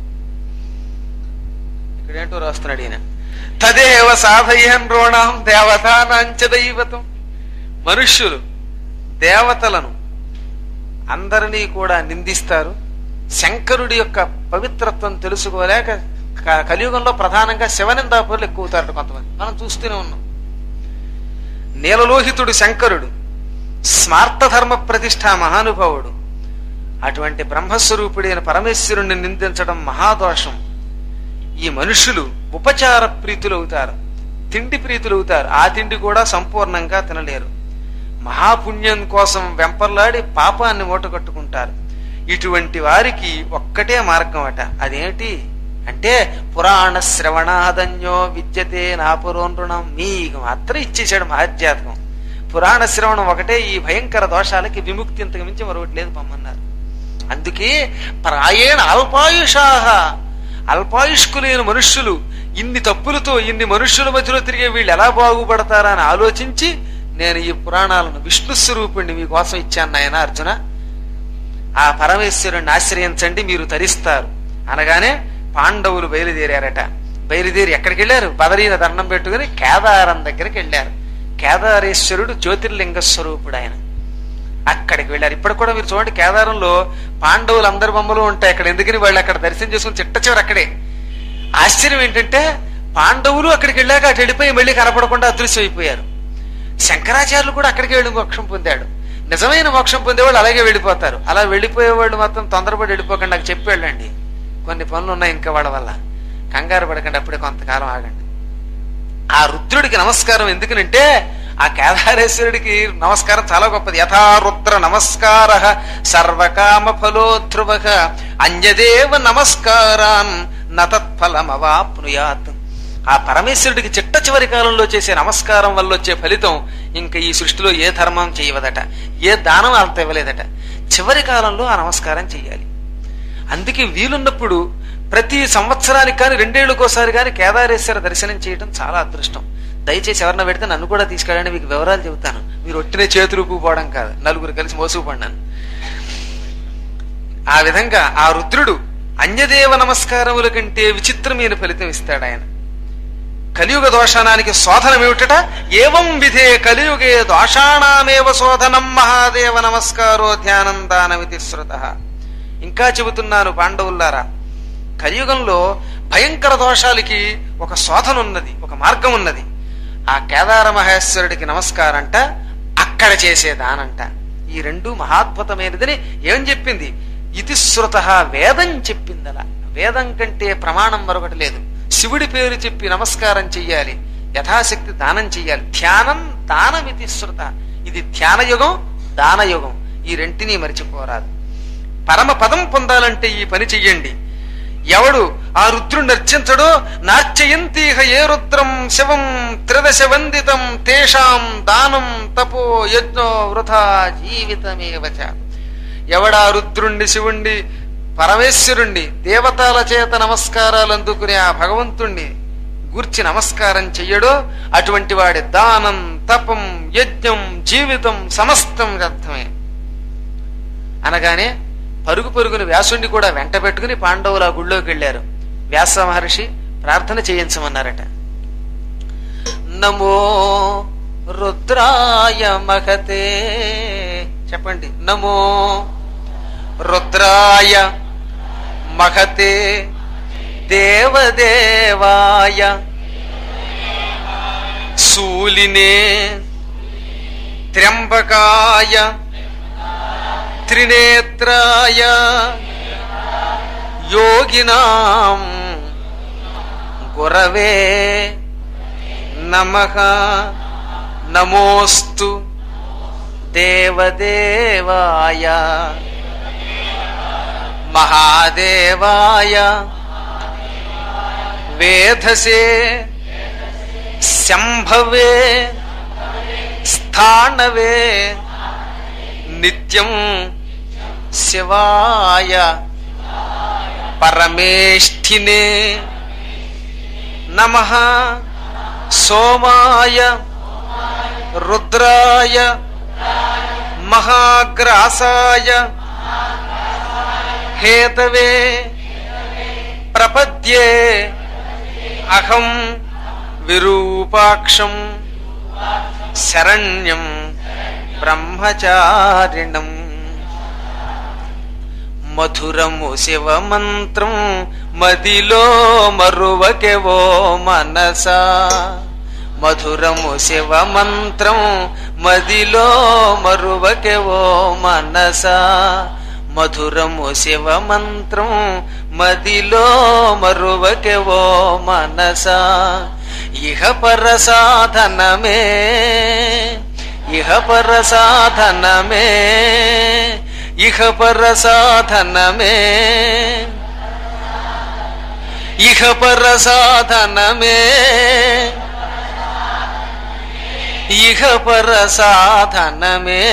ఇక్కడేంటో రాస్తున్నాడు ఈయన తదేవ సాధయన్ రోణాం దేవతానాంచ దైవతం మనుష్యులు దేవతలను అందరినీ కూడా నిందిస్తారు శంకరుడి యొక్క పవిత్రత్వం తెలుసుకోలేక క- కలియుగంలో ప్రధానంగా శివనిందాపురులు ఎక్కువ అవుతారట కొంతమంది మనం చూస్తూనే ఉన్నాం నీలలోహితుడు శంకరుడు స్మార్త ధర్మ ప్రతిష్ట మహానుభావుడు అటువంటి బ్రహ్మస్వరూపుడైన పరమేశ్వరుణ్ణి నిందించడం మహాదోషం ఈ మనుషులు ఉపచార ప్రీతులు అవుతారు తిండి ప్రీతులు అవుతారు ఆ తిండి కూడా సంపూర్ణంగా తినలేరు మహాపుణ్యం కోసం వెంపర్లాడి పాపాన్ని మూటగట్టుకుంటారు ఇటువంటి వారికి ఒక్కటే మార్గం అట అదేంటి అంటే పురాణ శ్రవణాదన్యో విద్యతే నాపురోనృణం మీకు మాత్రం ఇచ్చేసాడు మహాధ్యాత్మం పురాణ శ్రవణం ఒకటే ఈ భయంకర దోషాలకి విముక్తి ఇంతకు మించి మరొకటి లేదు పమ్మన్నారు అందుకే ప్రాయేణ అల్పాయుషాహ అల్పాయుష్కులైన మనుష్యులు ఇన్ని తప్పులతో ఇన్ని మనుష్యుల మధ్యలో తిరిగే వీళ్ళు ఎలా బాగుపడతారా అని ఆలోచించి నేను ఈ పురాణాలను విష్ణు స్వరూపుణ్ణి మీకోసం ఇచ్చాను నాయన అర్జున ఆ పరమేశ్వరుణ్ణి ఆశ్రయించండి మీరు తరిస్తారు అనగానే పాండవులు బయలుదేరారట బయలుదేరి ఎక్కడికి వెళ్ళారు బదరీన దండం పెట్టుకుని కేదారం దగ్గరికి వెళ్ళారు కేదారేశ్వరుడు జ్యోతిర్లింగ స్వరూపుడు ఆయన అక్కడికి వెళ్ళారు ఇప్పుడు కూడా మీరు చూడండి కేదారంలో పాండవులు అందరి బొమ్మలు ఉంటాయి అక్కడ ఎందుకని వాళ్ళు అక్కడ దర్శనం చేసుకుని చిట్ట చివరి అక్కడే ఆశ్చర్యం ఏంటంటే పాండవులు అక్కడికి వెళ్ళాక అటు వెళ్ళిపోయి మళ్ళీ కనపడకుండా అదృశ్యం అయిపోయారు శంకరాచార్యులు కూడా అక్కడికి వెళ్ళి మోక్షం పొందాడు నిజమైన మోక్షం పొందేవాళ్ళు అలాగే వెళ్ళిపోతారు అలా వెళ్ళిపోయేవాళ్ళు మాత్రం తొందరపడి వెళ్ళిపోకండి నాకు చెప్పి వెళ్ళండి కొన్ని పనులు ఉన్నాయి ఇంకా వాళ్ళ వల్ల కంగారు పడకండి అప్పుడే కొంతకాలం ఆగండి ఆ రుద్రుడికి నమస్కారం ఎందుకనంటే ఆ కేదారేశ్వరుడికి నమస్కారం చాలా గొప్పది యథా రుద్ర నమస్కార సర్వకామ ఫలో ధ్రువ అంజదేవ నమస్కారాన్ నతత్ఫలమవాప్నుయాత్ ఆ పరమేశ్వరుడికి చిట్ట చివరి కాలంలో చేసే నమస్కారం వల్ల వచ్చే ఫలితం ఇంకా ఈ సృష్టిలో ఏ ధర్మం చేయవదట ఏ దానం అంత ఇవ్వలేదట చివరి కాలంలో ఆ నమస్కారం చెయ్యాలి అందుకే వీలున్నప్పుడు ప్రతి సంవత్సరానికి కానీ రెండేళ్లకోసారి కానీ కేదారేశ్వర దర్శనం చేయడం చాలా అదృష్టం దయచేసి ఎవరన్నా పెడితే నన్ను కూడా తీసుకెళ్ళండి మీకు వివరాలు చెబుతాను మీరు ఒట్టినే చేతులు పోవడం కాదు నలుగురు కలిసి మోసుకుపడినాను ఆ విధంగా ఆ రుద్రుడు అన్యదేవ నమస్కారముల కంటే విచిత్రమైన ఫలితం ఇస్తాడు ఆయన కలియుగ దోషానానికి శోధనం ఏమిటట ఏవం విధే కలియుగే దోషాణామేవ శోధనం మహాదేవ నమస్కారో ధ్యానం దానమితి శృత ఇంకా చెబుతున్నాను పాండవుల్లారా కలియుగంలో భయంకర దోషాలకి ఒక శోధన ఉన్నది ఒక మార్గం ఉన్నది ఆ కేదార మహేశ్వరుడికి నమస్కారంట అక్కడ చేసే దానంట ఈ రెండు మహాద్భుతమైనదని ఏం చెప్పింది ఇది శృత వేదం చెప్పిందలా వేదం కంటే ప్రమాణం మరొకటి లేదు శివుడి పేరు చెప్పి నమస్కారం చెయ్యాలి యథాశక్తి దానం చెయ్యాలి ధ్యానం దానమితి శృత ఇది ధ్యాన యుగం దాన యుగం ఈ రెంటినీ మరిచిపోరాదు పరమ పదం పొందాలంటే ఈ పని చెయ్యండి ఎవడు ఆ రుద్రుని అర్చించడో నార్చయంతీహ ఏ రుద్రం శివం త్రిదశ వందితం తేషాం దానం తపో యజ్ఞో వృథా జీవితమేవచ ఎవడా రుద్రుణ్ణి శివుణ్ణి పరమేశ్వరుణ్ణి దేవతల చేత నమస్కారాలు అందుకునే ఆ భగవంతుణ్ణి గూర్చి నమస్కారం చెయ్యడో అటువంటి వాడి దానం తపం యజ్ఞం జీవితం సమస్తం వ్యర్థమే అనగానే పరుగు పరుగున వ్యాసుణ్ణి కూడా వెంట పెట్టుకుని పాండవులు ఆ గుళ్ళోకి వెళ్ళారు వ్యాస మహర్షి ప్రార్థన చేయించమన్నారట నమో రుద్రాయ మహతే చెప్పండి నమో రుద్రాయ మహతే దేవదేవాయ శూలినే త్ర్యంబకాయ త్రినేత్రాయ యోగినాం గురవే నమ నమోస్తు దేవదేవాయ మహాదేవాయ వేధసే శంభవే స్థానవే నిత్యం శివాయ పరమేష్ఠినే నమ సోమాయ రుద్రాయ మహాగ్రాసాయ హేతవే ప్రపద్యే అహం విరూపాక్షం శరణ్యం బ్రహ్మచారిణం మధురము శివ మంత్రం మదిలో మరువకెవో మనసా మధురము శివ మంత్రం మదిలో మరువకెవో మనసా మధురము శివ మంత్రం మదిలో మరువకెవో మనసా ఇహ పర సాధనమే ఇహ పర సాధనమే ఇహ పర సాధనమే ఇహ పర సాధనమే ఇహ పర సాధనమే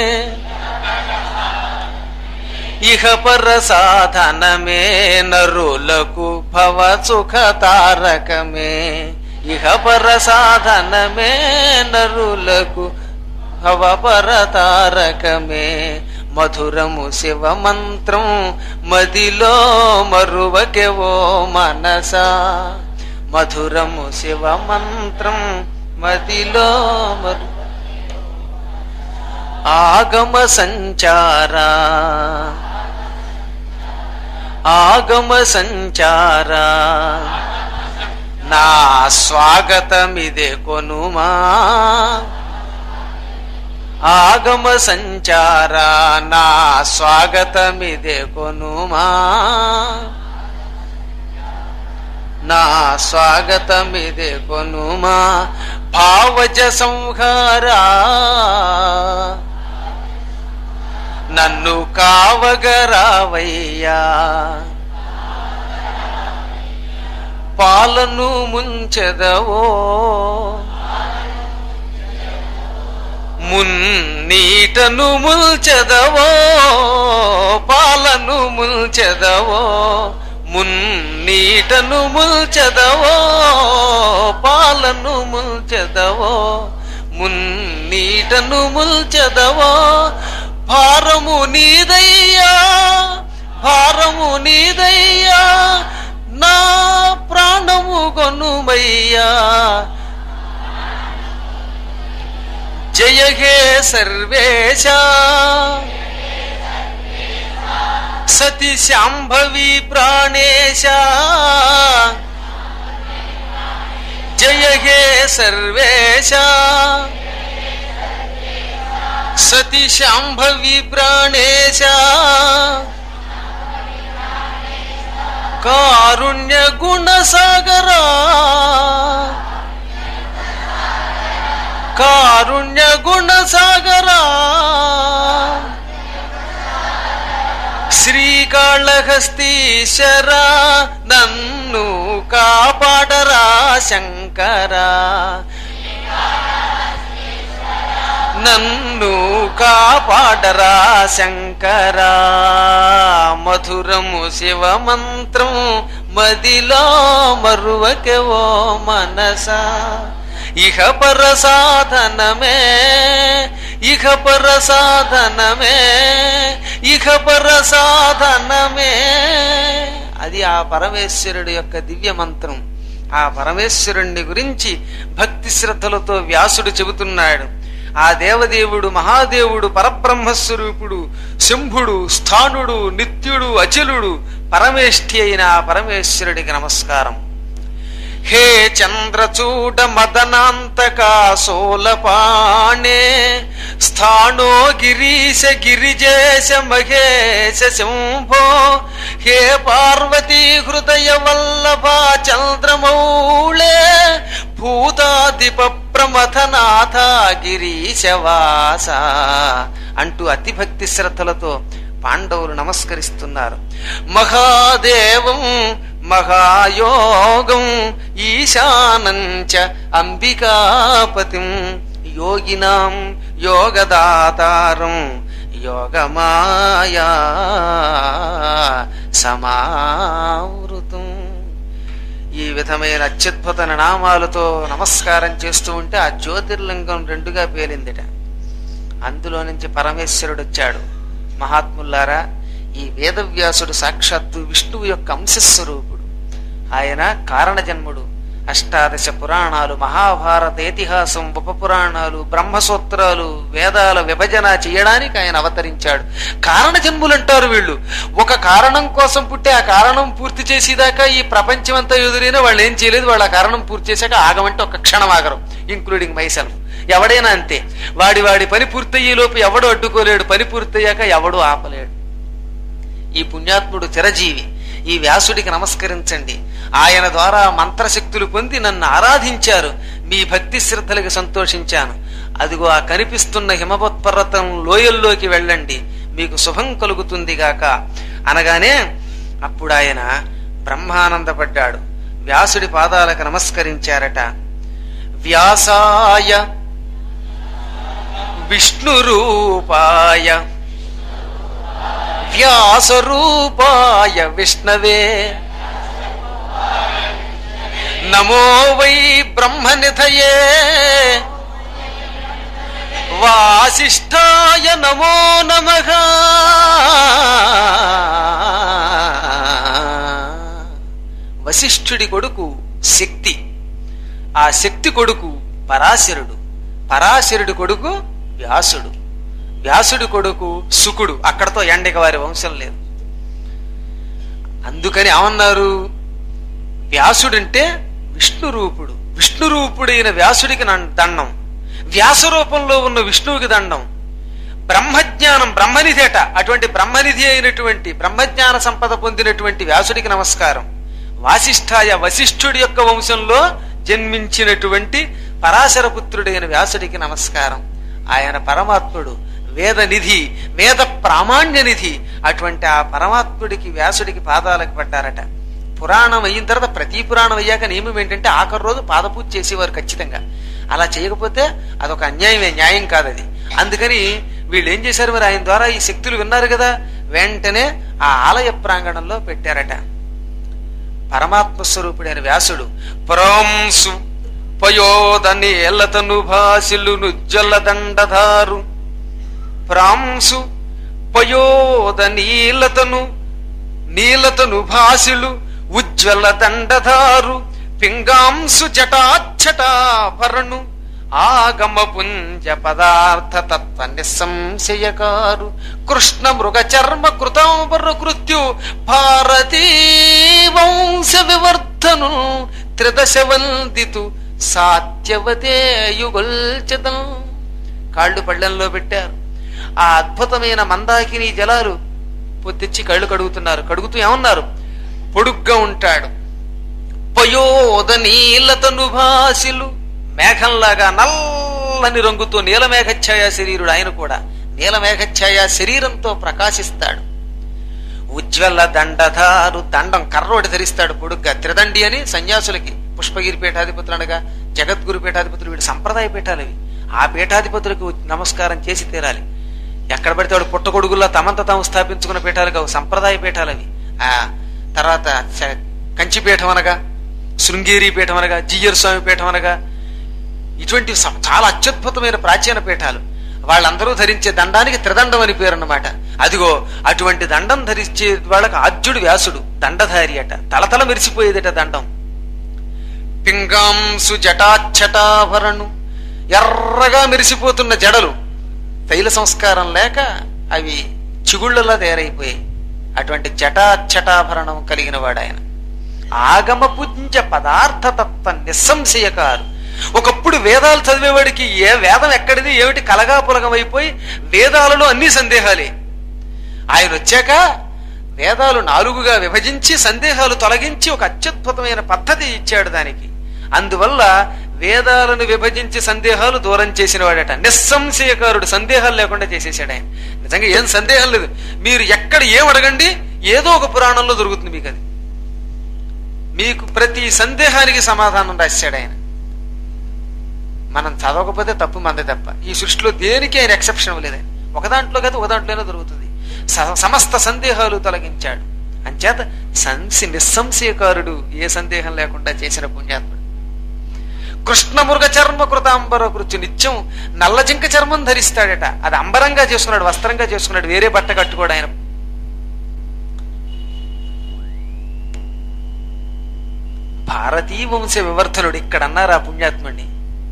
ఇహ పర సాధనమే నరులకు భవ సుఖ తారకమే ఇహ పర సాధనమే నరులకు భవ పర తారకమే మధురము శివ మంత్రం మదిలో మరువకెవో మనసా మధురము శివ మంత్రం మదిలో మరు ఆగమ సంచారా ఆగమ సంచారా నా స్వాగతమిదే కొనుమా ఆగమ సంచారా నా స్వాగతమిదే కొనుమా నా స్వాగతమిదే కొనుమా భావజ సంహారా నన్ను కావగరావయ్యా పాలను ముంచెదవో మున్ మున్నీటను ముల్చెదవో పాలను ముల్చెదవో మున్నీటను ముల్చెదవో పాలను ముల్చెదవో మున్నీటను ముల్చెదవో భారము నీదయ్యా భారము నీదయ్యా నా ప్రాణము గొనుమయ్యా జయ హే సర్వేశ సతి శాంభవి ప్రాణేశ జయ హే సర్వేశ సతి శాంభవి ప్రాణేశ కారుణ్య గుణ సాగరా కారుణ్య గుణ సాగరా శ్రీకాళహస్తీశ్వర నన్ను కాపాడరా శంకరా నన్ను కాపాడరా శంకరా మధురము శివ మంత్రం మదిలో మరువకెవో మనసా ఇహ పర సాధనమే ఇహ పర సాధనమే ఇహ పర సాధనమే అది ఆ పరమేశ్వరుడి యొక్క దివ్య మంత్రం ఆ పరమేశ్వరుణ్ణి గురించి భక్తి శ్రద్ధలతో వ్యాసుడు చెబుతున్నాడు ఆ దేవదేవుడు మహాదేవుడు పరబ్రహ్మస్వరూపుడు శంభుడు స్థానుడు నిత్యుడు అచలుడు పరమేష్ఠి అయిన ఆ పరమేశ్వరుడికి నమస్కారం హే చంద్రచూడ మదనాంతక సోలపాణే స్థానో గిరీశ గిరిజేశ మహేశ శంభో హే పార్వతీ హృదయ వల్లభ చంద్రమౌళే భూతాదిప ప్రమథనాథ గిరీశవాస అంటూ అతి భక్తి శ్రద్ధలతో పాండవులు నమస్కరిస్తున్నారు మహాదేవం మహాయోగం ఈశానంచ అంబికాపతిం యోగినాం యోగదాతారం యోగమాయా సమావృతం ఈ విధమైన అత్యద్భుత నామాలతో నమస్కారం చేస్తూ ఉంటే ఆ జ్యోతిర్లింగం రెండుగా పేలిందిట అందులో నుంచి పరమేశ్వరుడు వచ్చాడు మహాత్ములారా ఈ వేదవ్యాసుడు సాక్షాత్తు విష్ణువు యొక్క అంశస్వరూపుడు ఆయన కారణజన్ముడు అష్టాదశ పురాణాలు మహాభారత ఇతిహాసం ఉపపురాణాలు బ్రహ్మసూత్రాలు వేదాల విభజన చేయడానికి ఆయన అవతరించాడు కారణ జన్ములంటారు వీళ్ళు ఒక కారణం కోసం పుట్టి ఆ కారణం పూర్తి చేసేదాకా ఈ ప్రపంచం అంతా ఎదురైనా వాళ్ళు ఏం చేయలేదు వాళ్ళు ఆ కారణం పూర్తి చేశాక ఆగమంటే ఒక క్షణం ఆగరు ఇంక్లూడింగ్ మైసెల్ఫ్ ఎవడైనా అంతే వాడి వాడి పని పూర్తయ్యే లోపు ఎవడు అడ్డుకోలేడు పని పూర్తయ్యాక ఎవడు ఆపలేడు ఈ పుణ్యాత్ముడు చిరజీవి ఈ వ్యాసుడికి నమస్కరించండి ఆయన ద్వారా మంత్రశక్తులు పొంది నన్ను ఆరాధించారు మీ భక్తి శ్రద్ధలకు సంతోషించాను అదిగో ఆ కనిపిస్తున్న హిమవత్పర్వతం లోయల్లోకి వెళ్ళండి మీకు శుభం కలుగుతుంది గాక అనగానే అప్పుడు ఆయన బ్రహ్మానందపడ్డాడు వ్యాసుడి పాదాలకు నమస్కరించారట వ్యాసాయ విష్ణురూపాయ వ్యాసరూపాయ విష్ణవే నమో వై బ్రహ్మనిధయే వాసిష్ఠాయ నమో నమ వశిష్ఠుడి కొడుకు శక్తి ఆ శక్తి కొడుకు పరాశరుడు పరాశరుడి కొడుకు వ్యాసుడు వ్యాసుడి కొడుకు సుకుడు అక్కడతో ఎండక వారి వంశం లేదు అందుకని ఏమన్నారు వ్యాసుడంటే విష్ణు రూపుడు విష్ణు రూపుడైన వ్యాసుడికి నన్- దండం వ్యాస రూపంలో ఉన్న విష్ణువుకి దండం బ్రహ్మజ్ఞానం బ్రహ్మనిధేట అటువంటి బ్రహ్మనిధి అయినటువంటి బ్రహ్మజ్ఞాన సంపద పొందినటువంటి వ్యాసుడికి నమస్కారం వాసిష్ఠాయ వశిష్ఠుడి యొక్క వంశంలో జన్మించినటువంటి పరాశర పుత్రుడైన వ్యాసుడికి నమస్కారం ఆయన పరమాత్ముడు వేద నిధి వేద ప్రామాణ్య నిధి అటువంటి ఆ పరమాత్ముడికి వ్యాసుడికి పాదాలకు పడ్డారట పురాణం అయిన తర్వాత ప్రతి పురాణం అయ్యాక నియమం ఏంటంటే ఆఖరి రోజు పాదపూజ చేసేవారు ఖచ్చితంగా అలా చేయకపోతే అదొక అన్యాయమే న్యాయం కాదు అది అందుకని వీళ్ళు ఏం చేశారు మరి ఆయన ద్వారా ఈ శక్తులు విన్నారు కదా వెంటనే ఆ ఆలయ ప్రాంగణంలో పెట్టారట పరమాత్మ స్వరూపుడైన వ్యాసుడు పరాంసు పయోదని ఎల్లతను భాషిలు నుజ్జల దండధారు ప్రాంసు పయోద నీలతను నీలతను భాషిలు ఉజ్వల దండధారు పింగాంసు జటాఛటాభరణు ఆగమ పుంజ పదార్థ తత్వ నిస్సంశయకారు కృష్ణ మృగ చర్మ కృతాంబర కృత్యు భారతీ వంశ వివర్ధను త్రిదశ వందితు సాత్యవతే యుగల్చదం కాళ్ళు పళ్ళెంలో పెట్టారు ఆ అద్భుతమైన మందాకిని జలాలు పొద్దుచ్చి కళ్ళు కడుగుతున్నారు కడుగుతూ ఏమన్నారు పొడుగ్గా ఉంటాడు పయోద నీలతను భాషిలు మేఘంలాగా నల్లని రంగుతో నీలమేఘఛాయ శరీరుడు ఆయన కూడా నీలమేఘఛాయ శరీరంతో ప్రకాశిస్తాడు ఉజ్వల దండధారు దండం కర్రోడి ధరిస్తాడు పొడుగ్గా త్రిదండి అని సన్యాసులకి పుష్పగిరి పీఠాధిపతులు అనగా జగద్గురు పీఠాధిపతులు వీడు సంప్రదాయ పీఠాలు ఇవి ఆ పీఠాధిపతులకు నమస్కారం చేసి తీరాలి ఎక్కడ పడితే వాడు పుట్టగొడుగుల్లో తమంత తాము స్థాపించుకున్న పీఠాలు కావు సంప్రదాయ పీఠాలు అవి ఆ తర్వాత చ- కంచి పీఠం అనగా శృంగేరి పీఠం అనగా జియ్యర్ స్వామి పీఠం అనగా ఇటువంటి సం- చాలా అత్యద్భుతమైన ప్రాచీన పీఠాలు వాళ్ళందరూ ధరించే దండానికి త్రిదండం అని పేరు అన్నమాట అదిగో అటువంటి దండం ధరించే వాళ్ళకి ఆద్యుడు వ్యాసుడు దండధారి అట తలతల మెరిసిపోయేదట దండం పింగాంసు జటాఛటాభరణు ఎర్రగా మెరిసిపోతున్న జడలు తైల సంస్కారం లేక అవి చిగుళ్ళలా తయారైపోయాయి అటువంటి జటాఛటాభరణం కలిగిన వాడు ఆయన ఆగమ పుంజ పదార్థతత్వ నిస్సంశయకారు ఒకప్పుడు వేదాలు చదివేవాడికి ఏ వేదం ఎక్కడిది ఏమిటి కలగాపులగం అయిపోయి వేదాలలో అన్ని సందేహాలే ఆయన వచ్చాక వేదాలు నాలుగుగా విభజించి సందేహాలు తొలగించి ఒక అత్యద్భుతమైన పద్ధతి ఇచ్చాడు దానికి అందువల్ల వేదాలను విభజించి సందేహాలు దూరం చేసిన వాడట నిస్సంశయకారుడు సందేహాలు లేకుండా చేసేసాడు ఆయన నిజంగా ఏం సందేహం లేదు మీరు ఎక్కడ ఏం అడగండి ఏదో ఒక పురాణంలో దొరుకుతుంది మీకు అది మీకు ప్రతి సందేహానికి సమాధానం రాశాడు ఆయన మనం చదవకపోతే తప్పు మందే తప్ప ఈ సృష్టిలో దేనికి ఆయన ఎక్సెప్షన్ లేదు ఒక దాంట్లో కదా ఒక దాంట్లోనే దొరుకుతుంది స- సమస్త సందేహాలు తొలగించాడు అంచేత సంశి నిస్సంశయకారుడు ఏ సందేహం లేకుండా చేసిన పుణ్యాత్ముడు కృష్ణమృగ చర్మ కృతాంబర కృత్యు నిత్యం నల్ల జింక చర్మం ధరిస్తాడట అది అంబరంగా చేసుకున్నాడు వస్త్రంగా చేసుకున్నాడు వేరే బట్ట కట్టుకోడు ఆయన భారతీ వంశ వివర్ధనుడు ఇక్కడ అన్నారు ఆ పుణ్యాత్ముడిని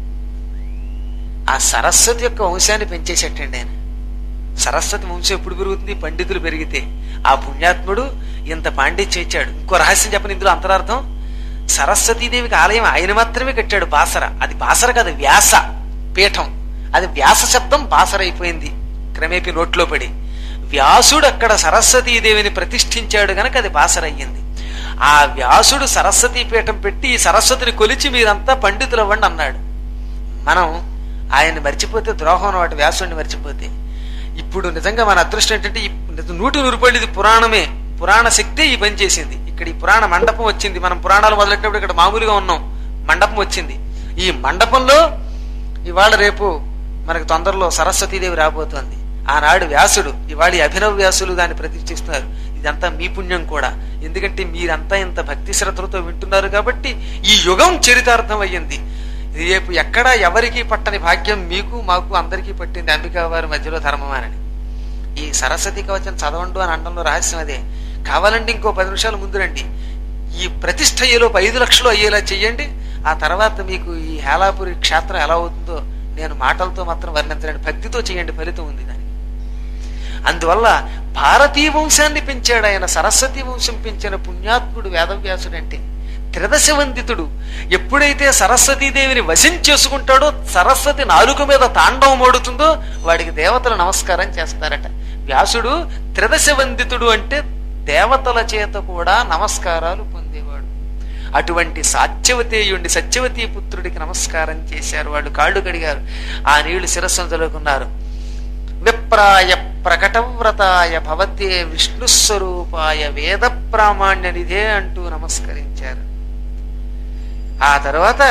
ఆ సరస్వతి యొక్క వంశాన్ని పెంచేసేటండి ఆయన సరస్వతి వంశం ఎప్పుడు పెరుగుతుంది పండితులు పెరిగితే ఆ పుణ్యాత్ముడు ఇంత పాండిత్యం ఇచ్చాడు ఇంకో రహస్యం చెప్పని ఇందులో అంతరార్థం సరస్వతీదేవికి ఆలయం ఆయన మాత్రమే కట్టాడు బాసర అది బాసర కాదు వ్యాస పీఠం అది వ్యాస శబ్దం బాసర అయిపోయింది క్రమేపీ నోట్లో పడి వ్యాసుడు అక్కడ సరస్వతీదేవిని ప్రతిష్ఠించాడు గనక అది బాసర అయ్యింది ఆ వ్యాసుడు సరస్వతీ పీఠం పెట్టి ఈ సరస్వతిని కొలిచి మీరంతా పండితులు అవ్వండి అన్నాడు మనం ఆయన్ని మర్చిపోతే ద్రోహం అన్నమాట వ్యాసుడిని మర్చిపోతే ఇప్పుడు నిజంగా మన అదృష్టం ఏంటంటే ఈ నూటి నూరుపల్లి ఇది పురాణమే పురాణ శక్తి ఈ పని చేసింది ఇక్కడ ఈ పురాణ మండపం వచ్చింది మనం పురాణాలు మొదలెట్టినప్పుడు ఇక్కడ మామూలుగా ఉన్నాం మండపం వచ్చింది ఈ మండపంలో ఇవాళ రేపు మనకు తొందరలో సరస్వతీదేవి రాబోతోంది ఆనాడు వ్యాసుడు ఇవాళ ఈ అభినవ వ్యాసులు దాన్ని ప్రతిష్ఠిస్తున్నారు ఇదంతా మీ పుణ్యం కూడా ఎందుకంటే మీరంతా ఇంత భక్తి శ్రద్ధలతో వింటున్నారు కాబట్టి ఈ యుగం చరితార్థం అయ్యింది ఇది రేపు ఎక్కడ ఎవరికి పట్టని భాగ్యం మీకు మాకు అందరికీ పట్టింది అంబికా వారి మధ్యలో ధర్మమానని ఈ సరస్వతి కవచం చదవండు అని అనడంలో రహస్యం అదే కావాలంటే ఇంకో పది నిమిషాలు ముందు రండి ఈ ప్రతిష్ట అయ్యేలోపు ఐదు లక్షలు అయ్యేలా చెయ్యండి ఆ తర్వాత మీకు ఈ హేలాపురి క్షేత్రం ఎలా అవుతుందో నేను మాటలతో మాత్రం వర్ణించలేండి భక్తితో చేయండి ఫలితం ఉంది దానికి అందువల్ల భారతీ వంశాన్ని పెంచాడు ఆయన సరస్వతి వంశం పెంచిన పుణ్యాత్ముడు వేదవ్యాసుడు అంటే త్రిదశ వందితుడు ఎప్పుడైతే సరస్వతీదేవిని వశం చేసుకుంటాడో సరస్వతి నాలుక మీద తాండవం ఓడుతుందో వాడికి దేవతలు నమస్కారం చేస్తారట వ్యాసుడు త్రిదశ వందితుడు అంటే దేవతల చేత కూడా నమస్కారాలు పొందేవాడు అటువంటి సాత్యవతేయుండి సత్యవతీ పుత్రుడికి నమస్కారం చేశారు వాళ్ళు కాళ్ళు కడిగారు ఆ నీళ్లు శిరస్సును చదువుకున్నారు విప్రాయ ప్రకటవ్రతాయ భవతే విష్ణు స్వరూపాయ వేద ప్రామాణ్య నిధే అంటూ నమస్కరించారు ఆ తర్వాత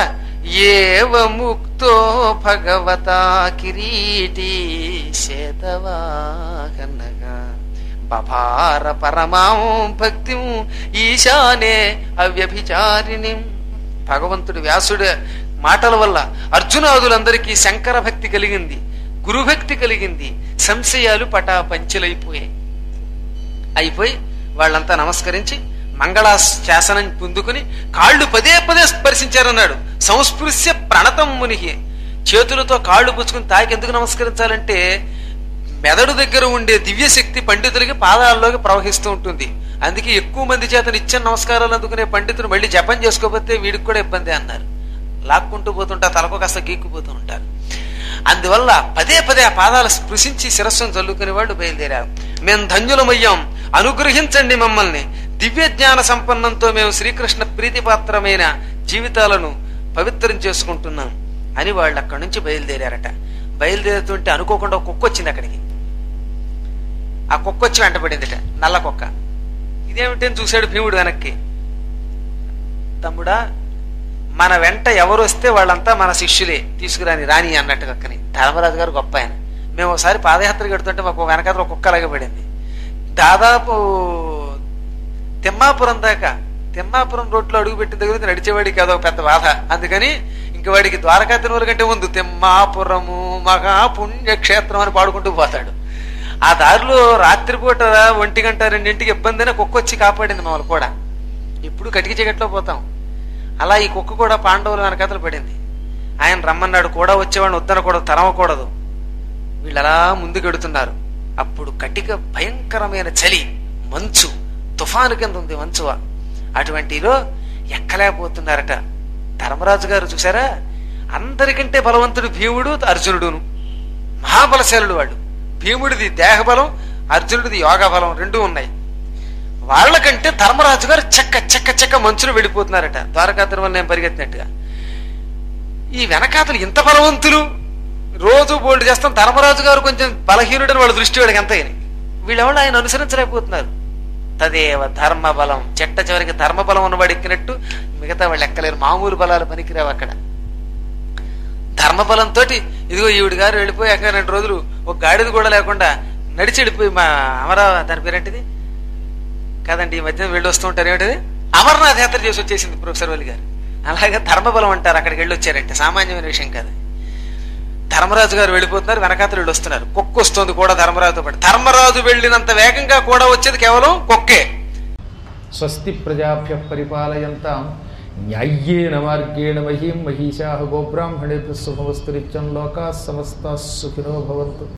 ఏవ ముక్తో భగవతా కిరీటి శేతవాహనగా బభార పరమాం భక్తి ఈశానే అవ్యభిచారిణి భగవంతుడి వ్యాసుడి మాటల వల్ల అర్జునాదులందరికీ శంకర భక్తి కలిగింది గురుభక్తి కలిగింది సంశయాలు పటా పంచులైపోయాయి అయిపోయి వాళ్ళంతా నమస్కరించి మంగళాశాసనం పొందుకుని కాళ్ళు పదే పదే స్పర్శించారన్నాడు సంస్పృశ్య ప్రణతం మునిగి చేతులతో కాళ్ళు పుచ్చుకుని తాకి ఎందుకు నమస్కరించాలంటే మెదడు దగ్గర ఉండే దివ్య శక్తి పండితులకి పాదాల్లోకి ప్రవహిస్తూ ఉంటుంది అందుకే ఎక్కువ మంది చేత నిత్యం నమస్కారాలు అందుకునే పండితులు మళ్ళీ జపం చేసుకోకపోతే వీడికి కూడా ఇబ్బంది అన్నారు లాక్కుంటూ పోతుంటారు తలకు కాస్త గీక్కుపోతూ ఉంటారు అందువల్ల పదే పదే ఆ పాదాలు స్పృశించి శిరస్సును చల్లుకునే వాళ్ళు బయలుదేరారు మేము ధన్యులమయ్యాం అనుగ్రహించండి మమ్మల్ని దివ్య జ్ఞాన సంపన్నంతో మేము శ్రీకృష్ణ ప్రీతిపాత్రమైన జీవితాలను పవిత్రం చేసుకుంటున్నాం అని వాళ్ళు అక్కడి నుంచి బయలుదేరారట బయలుదేరుతుంటే అనుకోకుండా ఒక కుక్క వచ్చింది అక్కడికి ఆ కుక్క వచ్చి వెంటబడిందిట నల్ల కుక్క ఇదేమిటని చూశాడు భీముడు వెనక్కి తమ్ముడా మన వెంట ఎవరు వస్తే వాళ్ళంతా మన శిష్యులే తీసుకురాని రాని అన్నట్టు కక్కని ధర్మరాజు గారు గొప్ప ఆయన మేము ఒకసారి పాదయాత్ర కడుతుంటే మాకు వెనకాల ఒక కుక్క అలాగే పడింది దాదాపు తిమ్మాపురం దాకా తిమ్మాపురం రోడ్లో అడుగుపెట్టిన దగ్గర నుంచి నడిచేవాడికి అదొక పెద్ద బాధ అందుకని ఇంక వాడికి ద్వారకా తిరుమల కంటే ముందు తిమ్మాపురము మహా పుణ్యక్షేత్రం అని పాడుకుంటూ పోతాడు ఆ దారిలో రాత్రిపూట ఒంటి గంట రెండింటికి ఇబ్బంది అయినా కుక్క వచ్చి కాపాడింది మమ్మల్ని కూడా ఇప్పుడు కటికి చీకట్లో పోతాం అలా ఈ కుక్క కూడా పాండవుల వెనకాతలు పడింది ఆయన రమ్మన్నాడు కూడా వచ్చేవాడిని వద్దనకూడదు తరమకూడదు వీళ్ళు అలా ముందుకెడుతున్నారు అప్పుడు కటిక భయంకరమైన చలి మంచు తుఫాను కింద ఉంది మంచువ అటువంటిలో ఎక్కలేకపోతున్నారట ధర్మరాజు గారు చూసారా అందరికంటే బలవంతుడు భీముడు అర్జునుడును మహాబలశాలుడు వాడు భీముడిది దేహబలం అర్జునుడిది యోగా బలం రెండూ ఉన్నాయి వాళ్ళకంటే ధర్మరాజు గారు చెక్క చెక్క చెక్క మంచును వెళ్ళిపోతున్నారట ద్వారకా తిరుమల నేను పరిగెత్తినట్టుగా ఈ వెనకాతలు ఇంత బలవంతులు రోజు బోల్డ్ చేస్తాం ధర్మరాజు గారు కొంచెం బలహీనుడని వాళ్ళ దృష్టి వాడికి ఎంత వీళ్ళెవళ్ళు ఆయన అనుసరించలేకపోతున్నారు తదేవ ధర్మ బలం చెట్ట చివరికి ధర్మ బలం ఉన్నవాడు ఎక్కినట్టు మిగతా వాళ్ళు ఎక్కలేరు మామూలు బలాలు పనికిరావు అక్కడ ధర్మ బలంతో ఇదిగో ఈవిడ గారు వెళ్ళిపోయాక రెండు రోజులు ఒక గాడిద కూడా లేకుండా నడిచి వెళ్ళిపోయి మా అమరా దాని పేరేంటిది కాదండి ఈ మధ్యన వెళ్ళి వస్తూ ఉంటారు ఏమిటది అమర్నాథ్ యాత్ర చేసి వచ్చేసింది ప్రొఫెసర్ వల్లి గారు అలాగే ధర్మబలం అంటారు అక్కడికి వెళ్ళి వచ్చారంటే సామాన్యమైన విషయం కాదు ధర్మరాజు గారు వెళ్ళిపోతున్నారు వెనకాతలు వెళ్ళి వస్తున్నారు కుక్క వస్తుంది కూడా ధర్మరాజుతో పాటు ధర్మరాజు వెళ్ళినంత వేగంగా కూడా వచ్చేది కేవలం కుక్కే స్వస్తి ప్రజాభ్య పరిపాలయంతాం న్యాయ్యేన మార్గేణ మహీం మహిషా గోబ్రాహ్మణేభ్య శుభమస్తు నిత్యం లోకా సమస్త సుఖినో భవంతు